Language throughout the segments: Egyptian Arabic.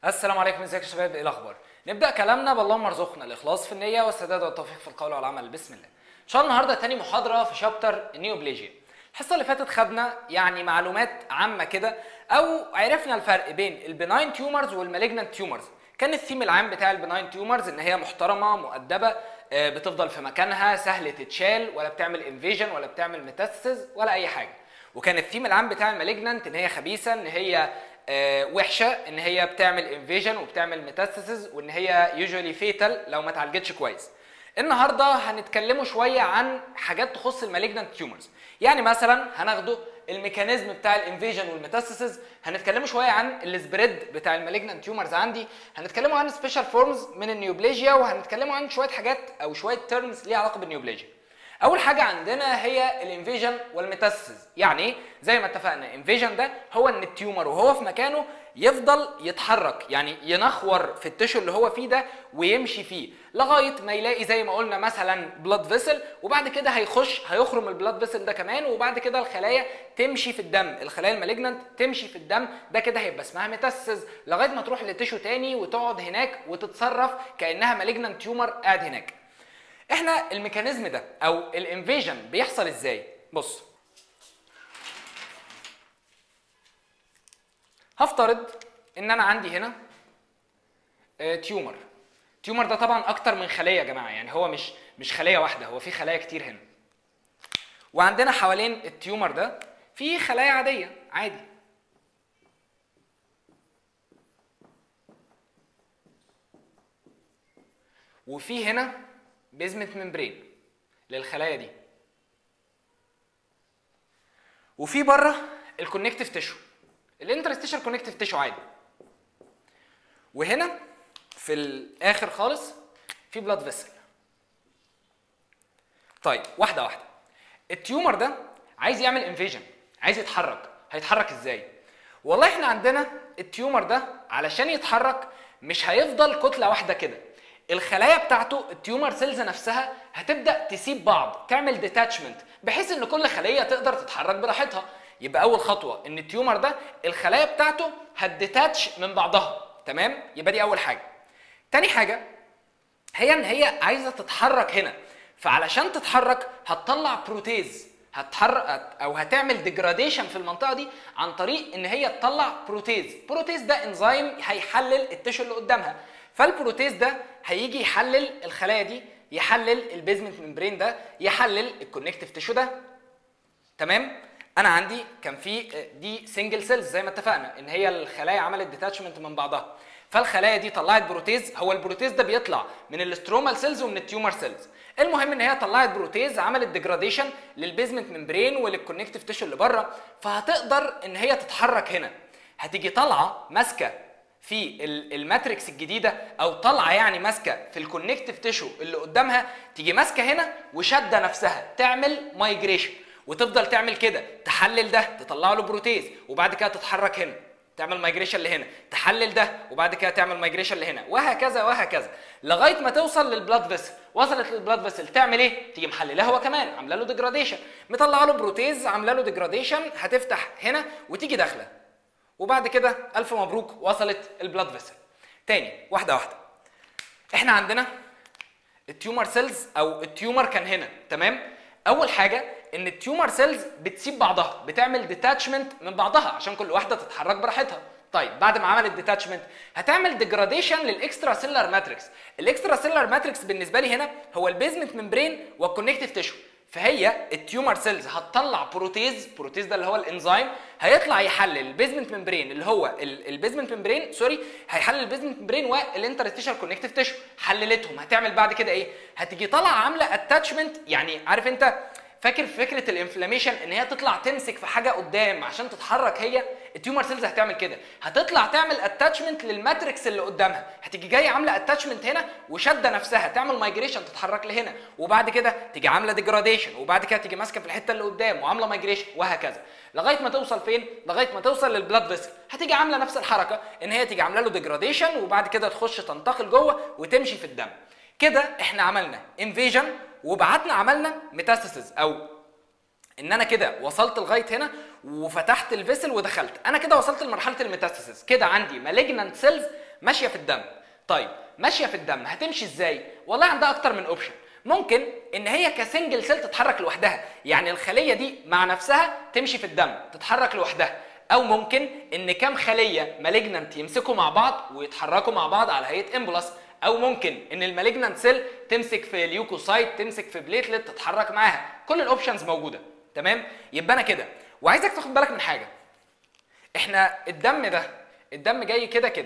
السلام عليكم ازيكم يا شباب ايه الاخبار نبدا كلامنا باللهم ارزقنا الاخلاص في النيه والسداد والتوفيق في القول والعمل بسم الله ان شاء الله النهارده تاني محاضره في شابتر النيوبليجيا الحصه اللي فاتت خدنا يعني معلومات عامه كده او عرفنا الفرق بين البناين تيومرز والمالجنانت تيومرز كان الثيم العام بتاع البناين تيومرز ان هي محترمه مؤدبه آه، بتفضل في مكانها سهل تتشال ولا بتعمل انفيجن ولا بتعمل ميتاستاسيز ولا اي حاجه وكان الثيم العام بتاع المالجنانت ان هي خبيثه ان هي آه، وحشه ان هي بتعمل انفيجن وبتعمل ميتاستاسيز وان هي يوجوالي فيتال لو ما اتعالجتش كويس النهارده هنتكلموا شويه عن حاجات تخص المالجنانت تيومرز يعني مثلا هناخده الميكانيزم بتاع الانفيجن والميتاستاسيز هنتكلموا شويه عن السبريد بتاع المالجنانت تيومرز عندي هنتكلموا عن سبيشال فورمز من النيوبليجيا وهنتكلموا عن شويه حاجات او شويه تيرمز ليها علاقه بالنيوبليجيا اول حاجه عندنا هي الانفيجن والميتاستاسيز يعني ايه زي ما اتفقنا انفيجن ده هو ان التيومر وهو في مكانه يفضل يتحرك يعني ينخور في التشو اللي هو فيه ده ويمشي فيه لغايه ما يلاقي زي ما قلنا مثلا بلاد فيسل وبعد كده هيخش هيخرم البلاد فيسل ده كمان وبعد كده الخلايا تمشي في الدم الخلايا المالجنانت تمشي في الدم ده كده هيبقى اسمها ميتاستاسيز لغايه ما تروح لتشو تاني وتقعد هناك وتتصرف كانها مالجنانت تيومر قاعد هناك احنا الميكانيزم ده او الانفيجن بيحصل ازاي بص هفترض ان انا عندي هنا آه، تيومر تيومر ده طبعا اكتر من خليه يا جماعه يعني هو مش مش خليه واحده هو في خلايا كتير هنا وعندنا حوالين التيومر ده في خلايا عاديه عادي وفي هنا بيزمنت ممبرين للخلايا دي وفي بره الكونكتيف تيشو الانترستيشال كونكتيف تيشو عادي وهنا في الاخر خالص في بلاد فيسل طيب واحده واحده التيومر ده عايز يعمل انفيجن عايز يتحرك هيتحرك ازاي والله احنا عندنا التيومر ده علشان يتحرك مش هيفضل كتله واحده كده الخلايا بتاعته التيومر سيلز نفسها هتبدا تسيب بعض تعمل ديتاتشمنت بحيث ان كل خليه تقدر تتحرك براحتها يبقى اول خطوه ان التيومر ده الخلايا بتاعته هتديتاتش من بعضها تمام يبقى دي اول حاجه تاني حاجه هي ان هي عايزه تتحرك هنا فعلشان تتحرك هتطلع بروتيز هتحرك او هتعمل ديجراديشن في المنطقه دي عن طريق ان هي تطلع بروتيز بروتيز ده انزيم هيحلل التشو اللي قدامها فالبروتيز ده هيجي يحلل الخلايا دي يحلل البيزمنت ممبرين ده يحلل الكونكتيف تيشو ده تمام انا عندي كان في دي سنجل سيلز زي ما اتفقنا ان هي الخلايا عملت ديتاتشمنت من بعضها فالخلايا دي طلعت بروتيز هو البروتيز ده بيطلع من الاسترومال سيلز ومن التيومر سيلز المهم ان هي طلعت بروتيز عملت ديجراديشن للبيزمنت ممبرين وللكونكتيف تيشو اللي بره فهتقدر ان هي تتحرك هنا هتيجي طالعه ماسكه في ال- الماتريكس الجديده او طالعه يعني ماسكه في الكونكتيف تيشو اللي قدامها تيجي ماسكه هنا وشاده نفسها تعمل مايجريشن وتفضل تعمل كده تحلل ده تطلع له بروتيز وبعد كده تتحرك هنا تعمل مايجريشن لهنا تحلل ده وبعد كده تعمل مايجريشن لهنا وهكذا وهكذا لغايه ما توصل للبلاد فيسل وصلت للبلاد فيسل تعمل ايه تيجي محللها هو كمان عامله له ديجراديشن مطلعه له بروتيز عامله له ديجراديشن هتفتح هنا وتيجي داخله وبعد كده الف مبروك وصلت البلاد فيسل تاني واحده واحده احنا عندنا التيومر سيلز او التيومر كان هنا تمام اول حاجه ان التيومر سيلز بتسيب بعضها بتعمل ديتاتشمنت من بعضها عشان كل واحده تتحرك براحتها طيب بعد ما عملت ديتاتشمنت هتعمل ديجراديشن للاكسترا سيلر ماتريكس الاكسترا سيلر ماتريكس بالنسبه لي هنا هو البيزمنت ممبرين والكونكتيف تيشو فهي التيومر سيلز هتطلع بروتيز بروتيز ده اللي هو الانزيم هيطلع يحلل البيزمنت ممبرين اللي هو البيزمنت ممبرين سوري هيحلل البيزمنت ممبرين والانترستيشال كونكتيف تيشو حللتهم هتعمل بعد كده ايه هتيجي طالعه عامله اتاتشمنت يعني عارف انت فاكر فكره الانفلاميشن ان هي تطلع تمسك في حاجه قدام عشان تتحرك هي التيومر سيلز هتعمل كده هتطلع تعمل اتاتشمنت للماتريكس اللي قدامها هتيجي جايه عامله اتاتشمنت هنا وشاده نفسها تعمل مايجريشن تتحرك لهنا وبعد كده تيجي عامله ديجراديشن وبعد كده تيجي ماسكه في الحته اللي قدام وعامله مايجريشن وهكذا لغايه ما توصل فين لغايه ما توصل للبلاد فيسل هتيجي عامله نفس الحركه ان هي تيجي عامله له ديجراديشن وبعد كده تخش تنتقل جوه وتمشي في الدم كده احنا عملنا انفيجن وبعتنا عملنا ميتاستاسيز او ان انا كده وصلت لغايه هنا وفتحت الفيسل ودخلت انا كده وصلت لمرحله الميتاستاسيس كده عندي مالجنانت سيلز ماشيه في الدم طيب ماشيه في الدم هتمشي ازاي والله عندها اكتر من اوبشن ممكن ان هي كسنجل سيل تتحرك لوحدها يعني الخليه دي مع نفسها تمشي في الدم تتحرك لوحدها او ممكن ان كام خليه مالجنانت يمسكوا مع بعض ويتحركوا مع بعض على هيئه امبولاس او ممكن ان المالجنانت سيل تمسك في اليوكوسايت تمسك في بليتلت تتحرك معاها كل الاوبشنز موجوده تمام يبقى انا كده وعايزك تاخد بالك من حاجه احنا الدم ده الدم جاي كده كده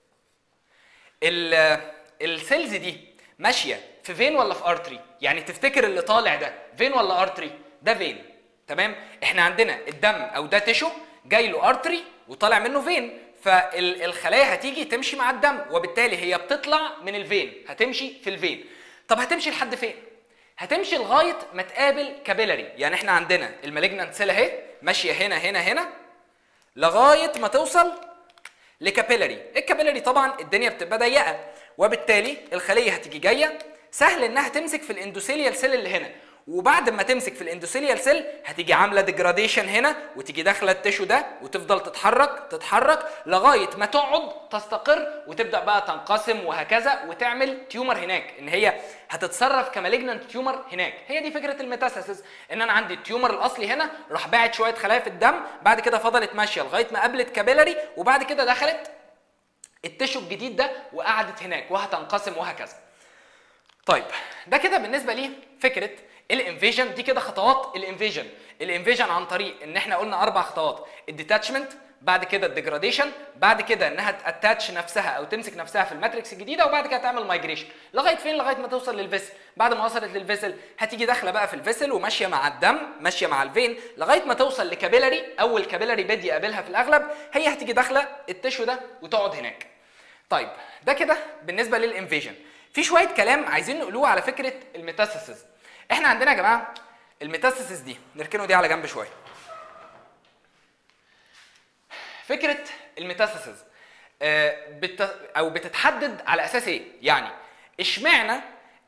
السيلز دي ماشيه في فين ولا في ارتري يعني تفتكر اللي طالع ده فين ولا ارتري ده فين تمام احنا عندنا الدم او ده تشو جاي له ارتري وطالع منه فين فالخلايا هتيجي تمشي مع الدم وبالتالي هي بتطلع من الفين هتمشي في الفين طب هتمشي لحد فين هتمشي لغايه ما تقابل كابيلاري يعني احنا عندنا المالجنانت سيل اهي ماشيه هنا هنا هنا لغايه ما توصل لكابيلاري الكابيلاري طبعا الدنيا بتبقى ضيقه وبالتالي الخليه هتيجي جايه سهل انها تمسك في الاندوثيليال سيل اللي هنا وبعد ما تمسك في الاندوثيليال سيل هتيجي عامله ديجراديشن هنا وتيجي داخله التشو ده وتفضل تتحرك تتحرك لغايه ما تقعد تستقر وتبدا بقى تنقسم وهكذا وتعمل تيومر هناك ان هي هتتصرف كمالجنانت تيومر هناك هي دي فكره الميتاسيس ان انا عندي التيومر الاصلي هنا راح باعت شويه خلايا في الدم بعد كده فضلت ماشيه لغايه ما قابلت كابيلاري وبعد كده دخلت التشو الجديد ده وقعدت هناك وهتنقسم وهكذا طيب ده كده بالنسبه لي فكره الانفيجن دي كده خطوات الانفيجن الانفيجن عن طريق ان احنا قلنا اربع خطوات الديتاتشمنت بعد كده الديجراديشن بعد كده انها تاتاتش نفسها او تمسك نفسها في الماتريكس الجديده وبعد كده تعمل مايجريشن لغايه فين لغايه ما توصل للفيسل بعد ما وصلت للفيسل هتيجي داخله بقى في الفيسل وماشيه مع الدم ماشيه مع الفين لغايه ما توصل لكابيلاري اول كابيلاري بيد يقابلها في الاغلب هي هتيجي داخله التشو ده وتقعد هناك طيب ده كده بالنسبه للانفيجن في شويه كلام عايزين نقولوه على فكره الميتاسيسز احنا عندنا يا جماعه الميتاسيسز دي نركنه دي على جنب شويه فكره الميتاسيسز بت او بتتحدد على اساس ايه يعني اشمعنى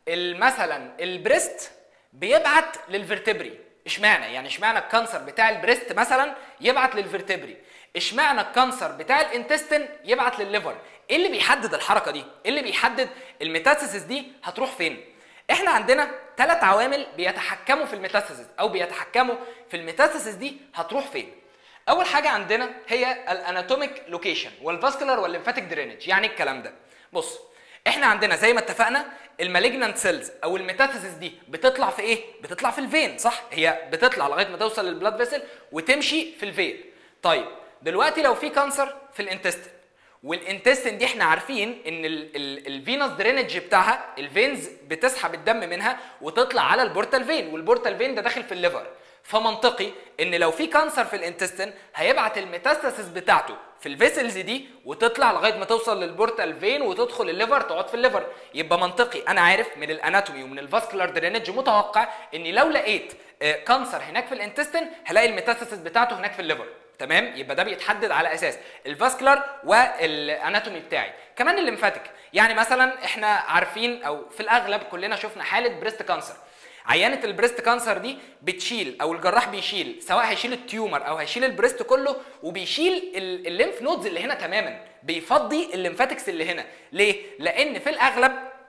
مثلا البريست بيبعت للفرتبري اشمعنى يعني اشمعنى الكانسر بتاع البريست مثلا يبعت للفرتبري اشمعنى الكانسر بتاع الانتستين يبعت للليفر ايه اللي بيحدد الحركه دي ايه اللي بيحدد الميتاسيسز دي هتروح فين احنا عندنا ثلاث عوامل بيتحكموا في الميتاسيسز او بيتحكموا في الميتاسيسز دي هتروح فين اول حاجه عندنا هي الاناتوميك لوكيشن والفاسكولار والليمفاتيك درينج يعني الكلام ده بص احنا عندنا زي ما اتفقنا المالجنانت سيلز او الميتاسيسز دي بتطلع في ايه بتطلع في الفين صح هي بتطلع لغايه ما توصل للبلاد فيسل وتمشي في الفين طيب دلوقتي لو في كانسر في الانتستين والانتستين دي احنا عارفين ان الفينوس درينج بتاعها الفينز بتسحب الدم منها وتطلع على البورتال فين والبورتال فين ده داخل في الليفر فمنطقي ان لو في كانسر في الانتستين هيبعت الميتاستاسيس بتاعته في الفيسلز دي وتطلع لغايه ما توصل للبورتال فين وتدخل الليفر تقعد في الليفر يبقى منطقي انا عارف من الاناتومي ومن الفاسكولار درينج متوقع اني لو لقيت كانسر هناك في الانتستين هلاقي الميتاستاسيس بتاعته هناك في الليفر تمام يبقى ده بيتحدد على اساس الفاسكولار والاناتومي بتاعي كمان الليمفاتيك يعني مثلا احنا عارفين او في الاغلب كلنا شفنا حاله بريست كانسر عيانه البريست كانسر دي بتشيل او الجراح بيشيل سواء هيشيل التيومر او هيشيل البريست كله وبيشيل الليمف نودز اللي هنا تماما بيفضي الليمفاتكس اللي هنا ليه لان في الاغلب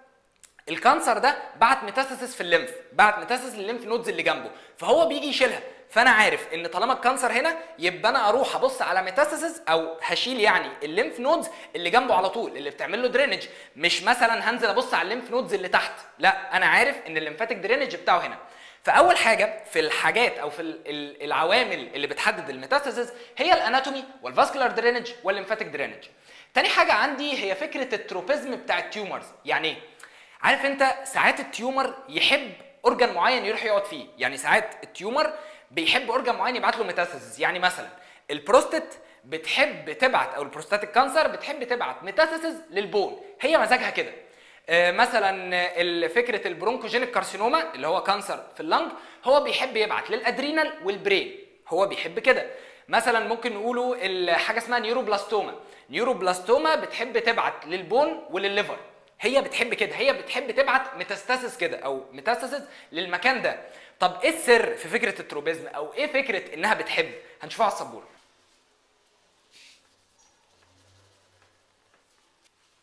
الكانسر ده بعت ميتاستاسيس في الليمف بعت ميتاستاسيس للليمف نودز اللي جنبه فهو بيجي يشيلها فانا عارف ان طالما الكانسر هنا يبقى انا اروح ابص على ميتاستاسيس او هشيل يعني الليمف نودز اللي جنبه على طول اللي بتعمل له درينج مش مثلا هنزل ابص على الليمف نودز اللي تحت لا انا عارف ان الليمفاتيك درينج بتاعه هنا فاول حاجه في الحاجات او في العوامل اللي بتحدد الميتاستاسيس هي الاناتومي والفاسكولار درينج والليمفاتيك درينج تاني حاجه عندي هي فكره التروبيزم بتاع التيومرز يعني ايه عارف انت ساعات التيومر يحب اورجان معين يروح يقعد فيه يعني ساعات التيومر بيحب اورجان معين يبعت له ميتاستاسيس يعني مثلا البروستات بتحب تبعت او البروستاتيك كانسر بتحب تبعت ميتاستاسيس للبون هي مزاجها كده آه مثلا فكره البرونكوجينيك كارسينوما اللي هو كانسر في اللنج هو بيحب يبعت للادرينال والبرين هو بيحب كده مثلا ممكن نقوله حاجه اسمها نيوروبلاستوما نيوروبلاستوما بتحب تبعت للبون وللليفر هي بتحب كده هي بتحب تبعت ميتاستاسيس كده او ميتاستاسيس للمكان ده طب ايه السر في فكره التروبيزم او ايه فكره انها بتحب هنشوفها على السبوره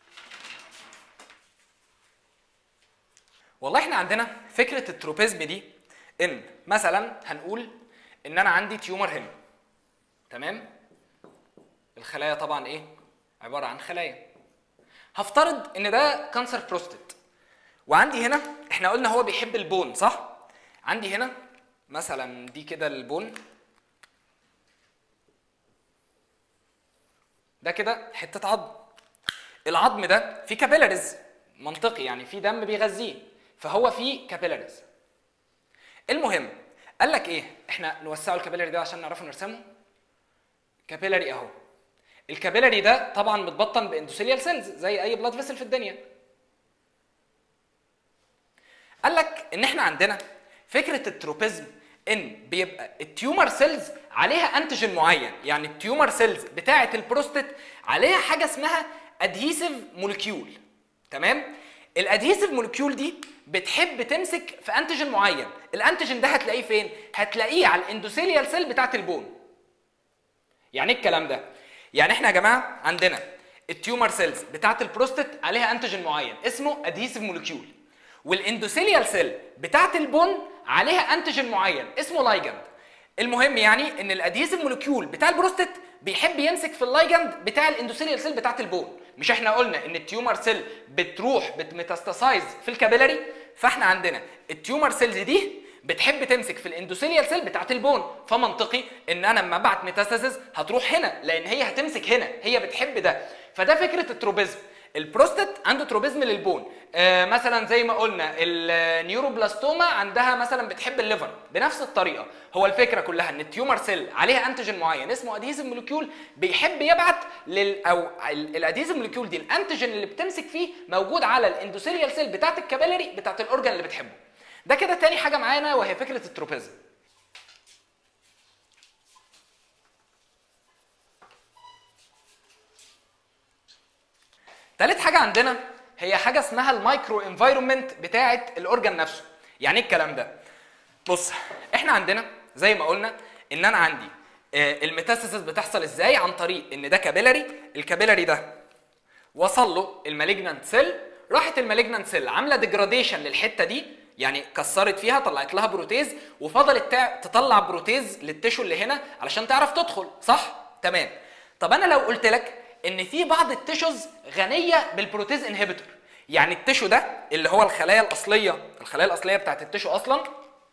والله احنا عندنا فكره التروبيزم دي ان مثلا هنقول ان انا عندي تيومر هنا تمام الخلايا طبعا ايه عباره عن خلايا هفترض ان ده كانسر بروستات وعندي هنا احنا قلنا هو بيحب البون صح عندي هنا مثلا دي كده البون ده كده حته عظم العظم ده فيه كابيلاريز منطقي يعني فيه دم بيغذيه فهو فيه كابيلاريز المهم قال لك ايه احنا نوسعه الكابيلاري ده عشان نعرفه نرسمه كابيلاري اهو الكابيلاري ده طبعا متبطن باندوثيليال سيلز زي اي بلاد فيسل في الدنيا قال لك ان احنا عندنا فكره التروبيزم ان بيبقى التيومر سيلز عليها انتيجين معين يعني التيومر سيلز بتاعه البروستات عليها حاجه اسمها ادهيسيف مولكيول تمام الادهيسيف مولكيول دي بتحب تمسك في انتيجين معين الانتيجين ده هتلاقيه فين هتلاقيه على الاندوثيليال سيل بتاعه البون يعني ايه الكلام ده يعني احنا يا جماعه عندنا التيومر سيلز بتاعه البروستات عليها انتيجين معين اسمه ادهيسيف مولكيول والاندوثيليال سيل بتاعه البون عليها انتيجين معين اسمه لايجند المهم يعني ان الادهيسيف مولكيول بتاع البروستات بيحب يمسك في اللايجند بتاع الاندوثيليال سيل بتاعه البون مش احنا قلنا ان التيومر سيل بتروح بتميتاستاسايز في الكابيلاري فاحنا عندنا التيومر سيلز دي بتحب تمسك في الاندوثيليال سيل بتاعه البون فمنطقي ان انا لما ابعت ميتاستاسيس هتروح هنا لان هي هتمسك هنا هي بتحب ده فده فكره التروبيزم البروستات عنده تروبيزم للبون آه مثلا زي ما قلنا النيوروبلاستوما عندها مثلا بتحب الليفر بنفس الطريقه هو الفكره كلها ان التيومر سيل عليها انتيجين معين اسمه ادهيزيف مولكيول بيحب يبعت لل او الادهيزيف مولكيول دي الانتيجين اللي بتمسك فيه موجود على الاندوثيليال سيل بتاعه الكابيلاري بتاعه الاورجان اللي بتحبه ده كده تاني حاجه معانا وهي فكره التروبيزم تالت حاجه عندنا هي حاجه اسمها المايكرو انفايرمنت بتاعه الاورجان نفسه يعني ايه الكلام ده بص احنا عندنا زي ما قلنا ان انا عندي الميتاستاسيس بتحصل ازاي عن طريق ان ده كابيلاري الكابيلاري ده وصل له المالجنانت سيل راحت المالجنانت سيل عامله ديجراديشن للحته دي يعني كسرت فيها طلعت لها بروتيز وفضلت تطلع بروتيز للتشو اللي هنا علشان تعرف تدخل صح تمام طب انا لو قلت لك ان في بعض التيشوز غنيه بالبروتيز انهبيتور يعني التشو ده اللي هو الخلايا الاصليه الخلايا الاصليه بتاعت التشو اصلا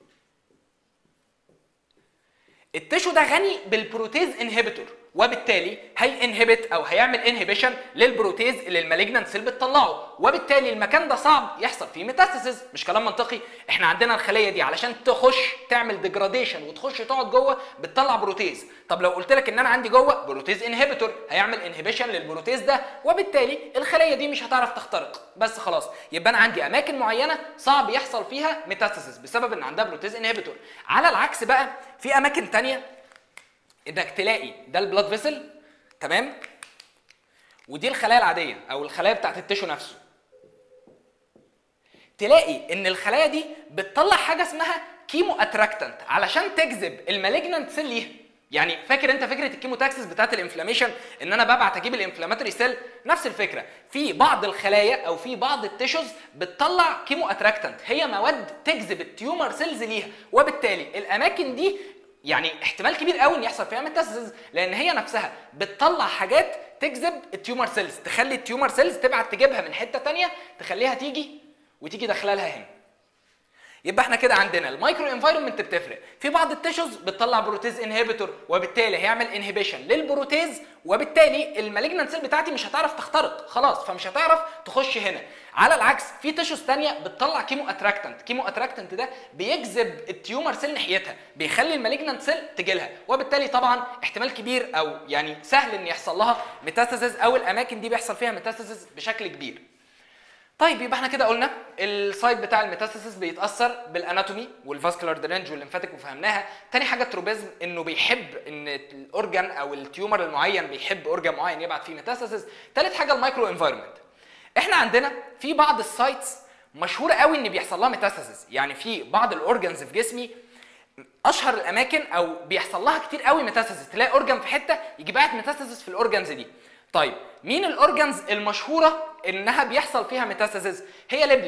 التشو ده غني بالبروتيز انهبيتور وبالتالي هي انهبت او هيعمل انهبيشن للبروتيز اللي المالجنانت سيل بتطلعه وبالتالي المكان ده صعب يحصل فيه ميتاستاسيس مش كلام منطقي احنا عندنا الخليه دي علشان تخش تعمل ديجراديشن وتخش تقعد جوه بتطلع بروتيز طب لو قلت لك ان انا عندي جوه بروتيز انهبيتور هيعمل انهبيشن للبروتيز ده وبالتالي الخليه دي مش هتعرف تخترق بس خلاص يبقى انا عندي اماكن معينه صعب يحصل فيها ميتاستاسيس بسبب ان عندها بروتيز انهبيتور على العكس بقى في اماكن تانية انك تلاقي ده البلاد فيسل تمام ودي الخلايا العاديه او الخلايا بتاعت التشو نفسه تلاقي ان الخلايا دي بتطلع حاجه اسمها كيمو اتراكتنت علشان تجذب المالجنانت سيل ليها يعني فاكر انت فكره الكيموتاكسس بتاعت الانفلاميشن ان انا ببعت اجيب الانفلاماتوري سيل نفس الفكره في بعض الخلايا او في بعض التيشوز بتطلع كيمو اتراكتنت هي مواد تجذب التيومر سيلز ليها وبالتالي الاماكن دي يعني احتمال كبير قوي ان يحصل فيها ميتاستاسيس لان هي نفسها بتطلع حاجات تجذب التيومر سيلز تخلي التيومر سيلز تبعت تجيبها من حته تانية تخليها تيجي وتيجي داخله لها هنا يبقى احنا كده عندنا المايكرو انفايرمنت بتفرق في بعض التيشوز بتطلع بروتيز انهبيتور وبالتالي هيعمل انهبيشن للبروتيز وبالتالي المالجنانت سيل بتاعتي مش هتعرف تخترق خلاص فمش هتعرف تخش هنا على العكس في تيشوز ثانيه بتطلع كيمو اتراكتنت كيمو اتراكتنت ده بيجذب التيومر سيل ناحيتها بيخلي المالجنانت سيل تجي لها وبالتالي طبعا احتمال كبير او يعني سهل ان يحصل لها ميتاستاسيس او الاماكن دي بيحصل فيها ميتاستاسيس بشكل كبير طيب يبقى احنا كده قلنا السايت بتاع الميتاستاسيس بيتاثر بالاناتومي والفاسكولار درينج والليمفاتيك وفهمناها تاني حاجه التروبيزم انه بيحب ان الاورجان او التيومر المعين بيحب اورجان معين يبعت فيه ميتاستاسيس تالت حاجه المايكرو انفايرمنت احنا عندنا في بعض السايتس مشهوره قوي ان بيحصل لها ميتاستاسيس يعني في بعض الاورجانز في جسمي اشهر الاماكن او بيحصل لها كتير قوي ميتاستاسيس تلاقي اورجان في حته يجي باعت ميتاستاسيس في الاورجانز دي طيب مين الاورجانز المشهوره انها بيحصل فيها ميتاستاسيس هي لبلب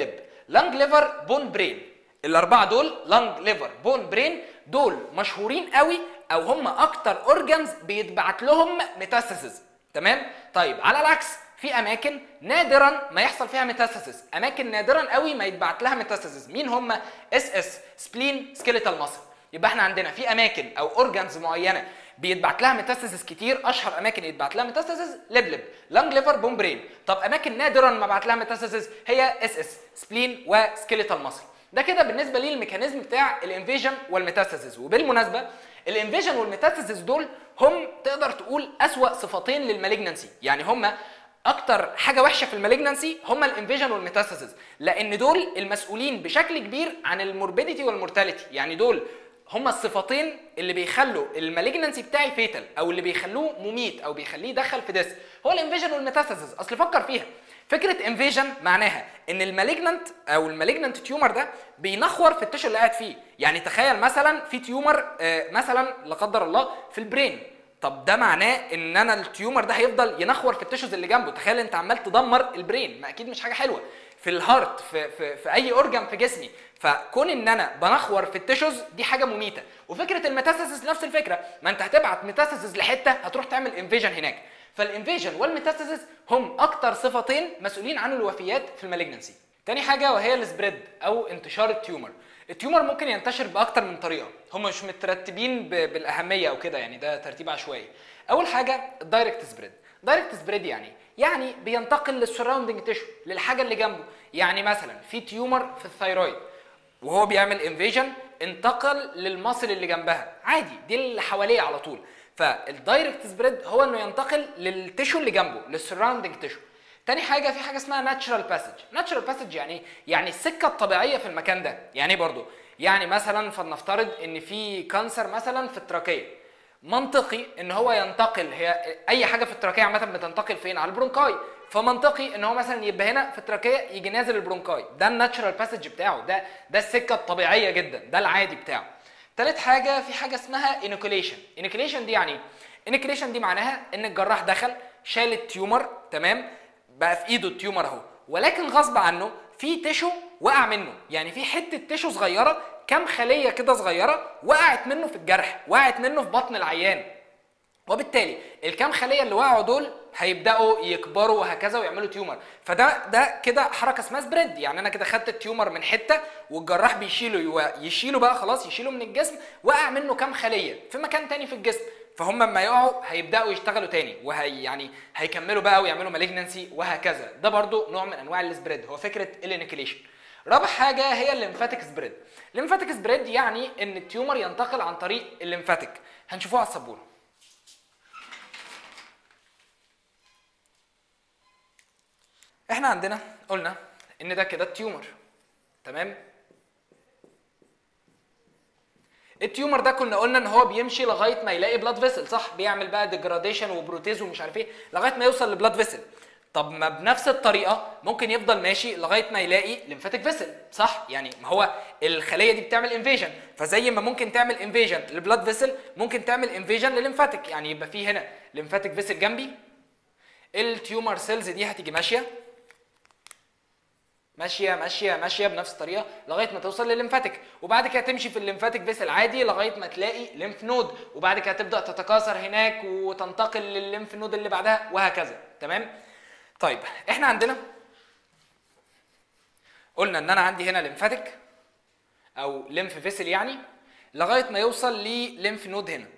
لانج ليفر بون برين الاربعه دول لانج ليفر بون برين دول مشهورين قوي او هم اكتر اورجانز بيتبعت لهم ميتاستاسيس تمام طيب على العكس في اماكن نادرا ما يحصل فيها ميتاستاسيس اماكن نادرا قوي ما يتبعت لها ميتاستاسيس مين هم اس اس سبلين سكيليتال ماسل يبقى احنا عندنا في اماكن او اورجانز معينه بيتبعت لها ميتاستاسيس كتير اشهر اماكن يتبعت لها ميتاستاسيس لبلب لانج ليفر بون برين طب اماكن نادرا ما بعت لها ميتاستاسيس هي اس اس سبلين وسكيليتال ماسل ده كده بالنسبه لي الميكانيزم بتاع الانفيجن والميتاستاسيس وبالمناسبه الانفيجن والميتاستاسيس دول هم تقدر تقول اسوا صفتين للمالجنسي يعني هم اكتر حاجه وحشه في المالجنسي هم الانفيجن والميتاستاسيس لان دول المسؤولين بشكل كبير عن الموربيديتي والمورتاليتي يعني دول هما الصفتين اللي بيخلوا المالجنسي بتاعي فيتال او اللي بيخلوه مميت او بيخليه يدخل في ديس هو الانفيجن والميتاستاسيس اصل فكر فيها فكره انفيجن معناها ان المالجننت او المالجننت تيومر ده بينخور في التشو اللي قاعد فيه يعني تخيل مثلا في تيومر آه، مثلا لا قدر الله في البرين طب ده معناه ان انا التيومر ده هيفضل ينخور في التشوز اللي جنبه تخيل انت عمال تدمر البرين ما اكيد مش حاجه حلوه في الهارت في, في, في اي اورجان في جسمي فكون ان انا بنخور في التشوز دي حاجه مميته وفكره الميتاستاسيس نفس الفكره ما انت هتبعت ميتاستاسيس لحته هتروح تعمل انفيجن هناك فالانفيجن والميتاستاسيس هم اكتر صفتين مسؤولين عن الوفيات في المالجنسي تاني حاجه وهي السبريد او انتشار التيومر التيومر ممكن ينتشر باكتر من طريقه هم مش مترتبين ب- بالاهميه او كده يعني ده ترتيب عشوائي اول حاجه الدايركت سبريد دايركت سبريد يعني يعني بينتقل للسراوندنج تيشو للحاجه اللي جنبه يعني مثلا في تيومر في الثايرويد وهو بيعمل انفيجن انتقل للمصل اللي جنبها عادي دي اللي حواليه على طول فالدايركت سبريد هو انه ينتقل للتيشو اللي جنبه للسراوندنج تيشو تاني حاجه في حاجه اسمها ناتشرال باسج ناتشرال باسج يعني إيه؟ يعني السكه الطبيعيه في المكان ده يعني ايه برضو يعني مثلا فلنفترض ان في كانسر مثلا في التراكيه منطقي ان هو ينتقل هي اي حاجه في التراكيه عامه بتنتقل فين على البرونكاي فمنطقي ان هو مثلا يبقى هنا في التراكيه يجي نازل البرونكاي ده الناتشرال باسج بتاعه ده ده السكه الطبيعيه جدا ده العادي بتاعه تالت حاجه في حاجه اسمها انوكوليشن انوكوليشن دي يعني انوكوليشن دي معناها ان الجراح دخل شال التيومر تمام بقى في ايده التيومر اهو ولكن غصب عنه في تيشو وقع منه يعني في حته تيشو صغيره كام خليه كده صغيره وقعت منه في الجرح وقعت منه في بطن العيان وبالتالي الكام خليه اللي وقعوا دول هيبداوا يكبروا وهكذا ويعملوا تيومر فده ده كده حركه اسمها سبريد يعني انا كده خدت التيومر من حته والجراح بيشيله يو- يشيله بقى خلاص يشيله من الجسم وقع منه كام خليه في مكان تاني في الجسم فهم لما يقعوا هيبداوا يشتغلوا تاني وهي يعني هيكملوا بقى ويعملوا مالجنسي وهكذا ده برضو نوع من انواع السبريد هو فكره الانيكليشن رابع حاجه هي الليمفاتيك سبريد الليمفاتيك سبريد يعني ان التيومر ينتقل عن طريق الليمفاتيك هنشوفوها على السبوره احنا عندنا قلنا ان ده كده التيومر تمام التيومر ده كنا قلنا ان هو بيمشي لغايه ما يلاقي بلاد فيسل صح بيعمل بقى ديجراديشن وبروتيز ومش عارف ايه لغايه ما يوصل لبلاد فيسل طب ما بنفس الطريقه ممكن يفضل ماشي لغايه ما يلاقي ليمفاتيك فيسل صح يعني ما هو الخليه دي بتعمل انفيجن فزي ما ممكن تعمل انفيجن لبلاد فيسل ممكن تعمل انفيجن لليمفاتيك يعني يبقى في هنا ليمفاتيك فيسل جنبي التيومر سيلز دي هتيجي ماشيه ماشيه ماشيه ماشيه بنفس الطريقه لغايه ما توصل للليمفاتيك وبعد كده تمشي في الليمفاتيك فيسل عادي لغايه ما تلاقي ليمف نود وبعد كده تبدا تتكاثر هناك وتنتقل للليمف نود اللي بعدها وهكذا تمام طيب احنا عندنا قلنا ان انا عندي هنا ليمفاتيك او ليمف فيسل يعني لغايه ما يوصل لليمف نود هنا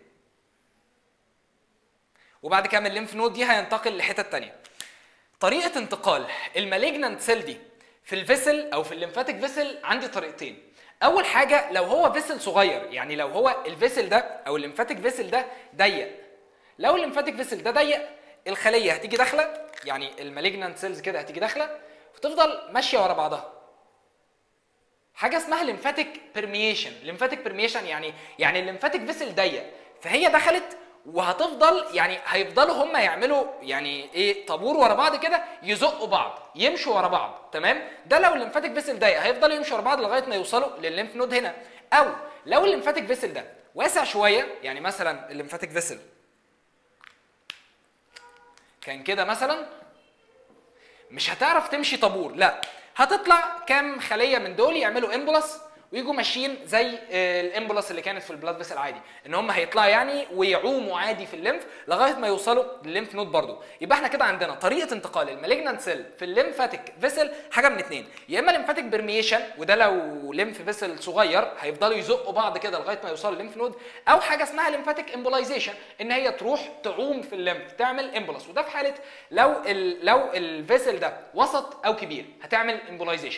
وبعد كده من الليمف نود دي هينتقل لحتت تانية طريقه انتقال المالجنانت سيل دي في الفيسل او في الليمفاتيك فيسل عندي طريقتين اول حاجه لو هو فيسل صغير يعني لو هو الفيسل ده او الليمفاتيك فيسل ده ضيق لو الليمفاتيك فيسل ده ضيق الخليه هتيجي داخله يعني المالجنانت سيلز كده هتيجي داخله وتفضل ماشيه ورا بعضها حاجه اسمها ليمفاتيك بيرميشن ليمفاتيك بيرميشن يعني يعني الليمفاتيك فيسل ضيق فهي دخلت وهتفضل يعني هيفضلوا هم يعملوا يعني ايه طابور ورا بعض كده يزقوا بعض يمشوا ورا بعض تمام ده لو الليمفاتيك فيسل ضيق هيفضلوا يمشوا ورا بعض لغايه ما يوصلوا للليمف نود هنا او لو الليمفاتيك فيسل ده واسع شويه يعني مثلا الليمفاتيك فيسل كان كده مثلا مش هتعرف تمشي طابور لا هتطلع كام خليه من دول يعملوا امبولس ويجوا ماشيين زي آه، الامبولس اللي كانت في البلاد فيسل عادي ان هم هيطلعوا يعني ويعوموا عادي في الليمف لغايه ما يوصلوا للليمف نود برضو يبقى احنا كده عندنا طريقه انتقال المالجنانت سيل في الليمفاتيك فيسل حاجه من اتنين يا اما ليمفاتيك برميشن وده لو ليمف فيسل صغير هيفضلوا يزقوا بعض كده لغايه ما يوصلوا للليمف نود او حاجه اسمها ليمفاتيك امبولايزيشن ان هي تروح تعوم في الليمف تعمل امبولس وده في حاله لو ال لو الفيسل ده وسط او كبير هتعمل امبولايزيشن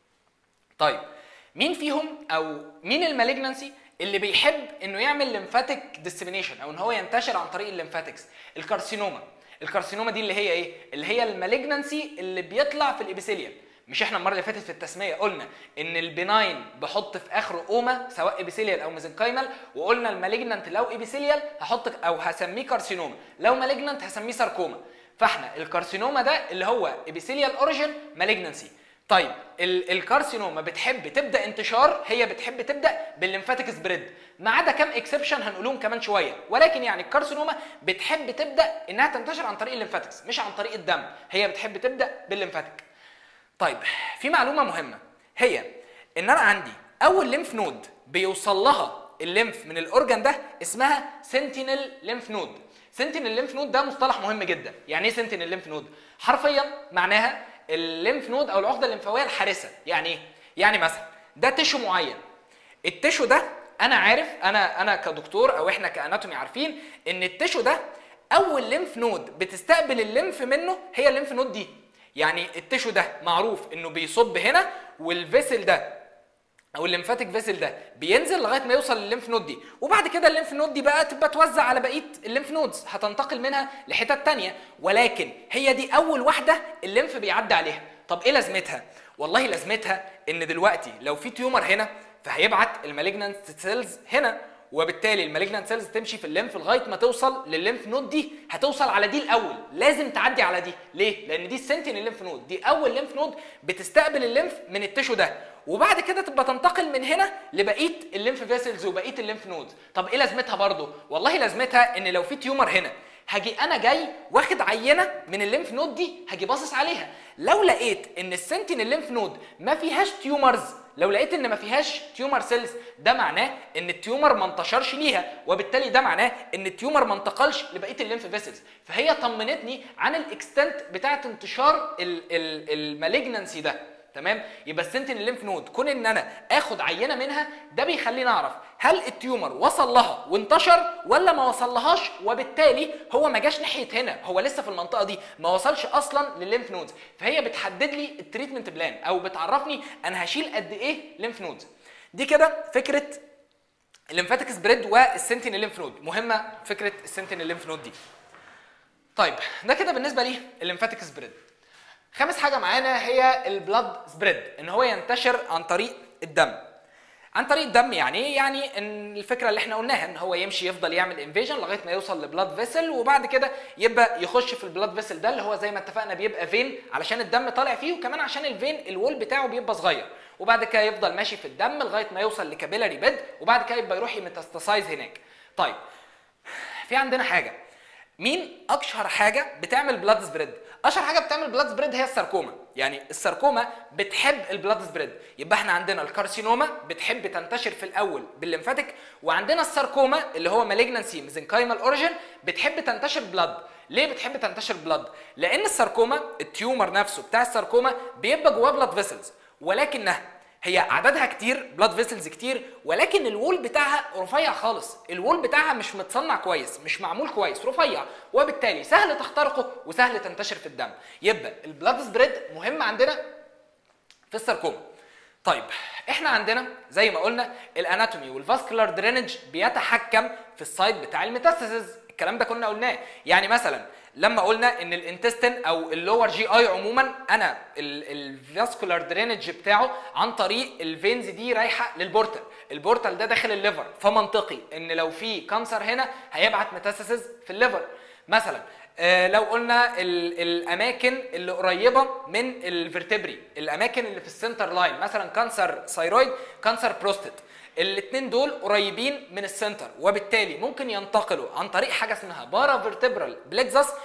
طيب مين فيهم او مين المالجنسي اللي بيحب انه يعمل ليمفاتيك ديسيمينيشن او ان هو ينتشر عن طريق الليمفاتكس الكارسينوما الكارسينوما دي اللي هي ايه اللي هي المالجنسي اللي بيطلع في الابيثيليوم مش احنا المره اللي فاتت في التسميه قلنا ان البناين بحط في اخره اوما سواء ابيثيليال او ميزنكايمال وقلنا المالجنانت لو ابيثيليال هحط او هسميه كارسينوما لو مالجنانت هسميه ساركوما فاحنا الكارسينوما ده اللي هو ابيثيليال اوريجين مالجنسي طيب ال- الكارسينوما بتحب تبدا انتشار هي بتحب تبدا بالليمفاتيك سبريد ما عدا كام اكسبشن هنقولهم كمان شويه ولكن يعني الكارسينوما بتحب تبدا انها تنتشر عن طريق الليمفاتكس مش عن طريق الدم هي بتحب تبدا بالليمفاتيك طيب في معلومه مهمه هي ان انا عندي اول ليمف نود بيوصل لها الليمف من الاورجان ده اسمها سنتينل ليمف نود سنتينل ليمف نود ده مصطلح مهم جدا يعني ايه سنتينل ليمف نود حرفيا معناها الليمف نود او العقده الليمفاويه الحارسه يعني ايه يعني مثلا ده تشو معين التشو ده انا عارف انا انا كدكتور او احنا كاناتومي عارفين ان التشو ده اول ليمف نود بتستقبل الليمف منه هي الليمف نود دي يعني التشو ده معروف انه بيصب هنا والفيسل ده او الليمفاتيك فيسل ده بينزل لغايه ما يوصل للليمف نود دي وبعد كده الليمف نود دي بقى تبقى توزع على بقيه الليمف نودز هتنتقل منها لحتت تانية ولكن هي دي اول واحده الليمف بيعدي عليها طب ايه لازمتها والله لازمتها ان دلوقتي لو في تيومر هنا فهيبعت المالجنانت سيلز هنا وبالتالي المالجنانت سيلز تمشي في الليمف لغايه ما توصل للليمف نود دي هتوصل على دي الاول لازم تعدي على دي ليه لان دي السنتين الليمف نود دي اول ليمف نود بتستقبل الليمف من التشو ده وبعد كده تبقى تنتقل من هنا لبقيه الليمف فيسلز وبقيه الليمف نودز طب ايه لازمتها برضو والله لازمتها ان لو في تيومر هنا هاجي انا جاي واخد عينه من الليمف نود دي هاجي باصص عليها لو لقيت ان السنتين الليمف نود ما فيهاش تيومرز لو لقيت ان ما فيهاش تيومر سيلز ده معناه ان التيومر ما انتشرش ليها وبالتالي ده معناه ان التيومر ما انتقلش لبقيه الليمف فيسلز فهي طمنتني عن الاكستنت بتاعه انتشار المالجنسي ده تمام يبقى السنتين الليمف نود كون ان انا اخد عينه منها ده بيخليني اعرف هل التيومر وصل لها وانتشر ولا ما وصلهاش وبالتالي هو ما جاش ناحيه هنا هو لسه في المنطقه دي ما وصلش اصلا للليمف نودز فهي بتحدد لي التريتمنت بلان او بتعرفني انا هشيل قد ايه ليمف نودز دي كده فكره الليمفاتيك سبريد والسنتين الليمف نود مهمه فكره السنتين الليمف نود دي طيب ده كده بالنسبه لي الليمفاتيك سبريد خامس حاجه معانا هي البلاد سبريد ان هو ينتشر عن طريق الدم عن طريق الدم يعني ايه يعني ان الفكره اللي احنا قلناها ان هو يمشي يفضل يعمل انفيجن لغايه ما يوصل لبلاد فيسل وبعد كده يبقى يخش في البلاد فيسل ده اللي هو زي ما اتفقنا بيبقى فين علشان الدم طالع فيه وكمان عشان الفين الوول بتاعه بيبقى صغير وبعد كده يفضل ماشي في الدم لغايه ما يوصل لكابيلاري بيد وبعد كده يبقى يروح يميتاستاسايز هناك طيب في عندنا حاجه مين اشهر حاجه بتعمل بلاد سبريد اشهر حاجه بتعمل بلاد سبريد هي الساركوما يعني الساركوما بتحب البلاد سبريد يبقى احنا عندنا الكارسينوما بتحب تنتشر في الاول بالليمفاتيك وعندنا الساركوما اللي هو مالجنسي ميزنكايمال اوريجين بتحب تنتشر بلاد ليه بتحب تنتشر بلاد لان الساركوما التيومر نفسه بتاع الساركوما بيبقى جواه بلاد فيسلز ولكنها هي عددها كتير بلاد فيسلز كتير ولكن الوول بتاعها رفيع خالص الوول بتاعها مش متصنع كويس مش معمول كويس رفيع وبالتالي سهل تخترقه وسهل تنتشر في الدم يبقى البلاد سبريد مهم عندنا في الساركوما طيب احنا عندنا زي ما قلنا الاناتومي والفاسكولار درينج بيتحكم في السايد بتاع الميتاستاسيز الكلام ده كنا قلناه يعني مثلا لما قلنا ان الانتستين او اللور جي اي عموما انا الفاسكولار درينج بتاعه عن طريق الفينز دي رايحه للبورتال البورتال ده داخل الليفر فمنطقي ان لو في كانسر هنا هيبعت ميتاستاسيز في الليفر مثلا آه لو قلنا ال الاماكن اللي قريبه من الفرتبري الاماكن اللي في السنتر لاين مثلا كانسر ثايرويد كانسر بروستات الاثنين دول قريبين من السنتر وبالتالي ممكن ينتقلوا عن طريق حاجه اسمها بارا فيرتبرال بلكزس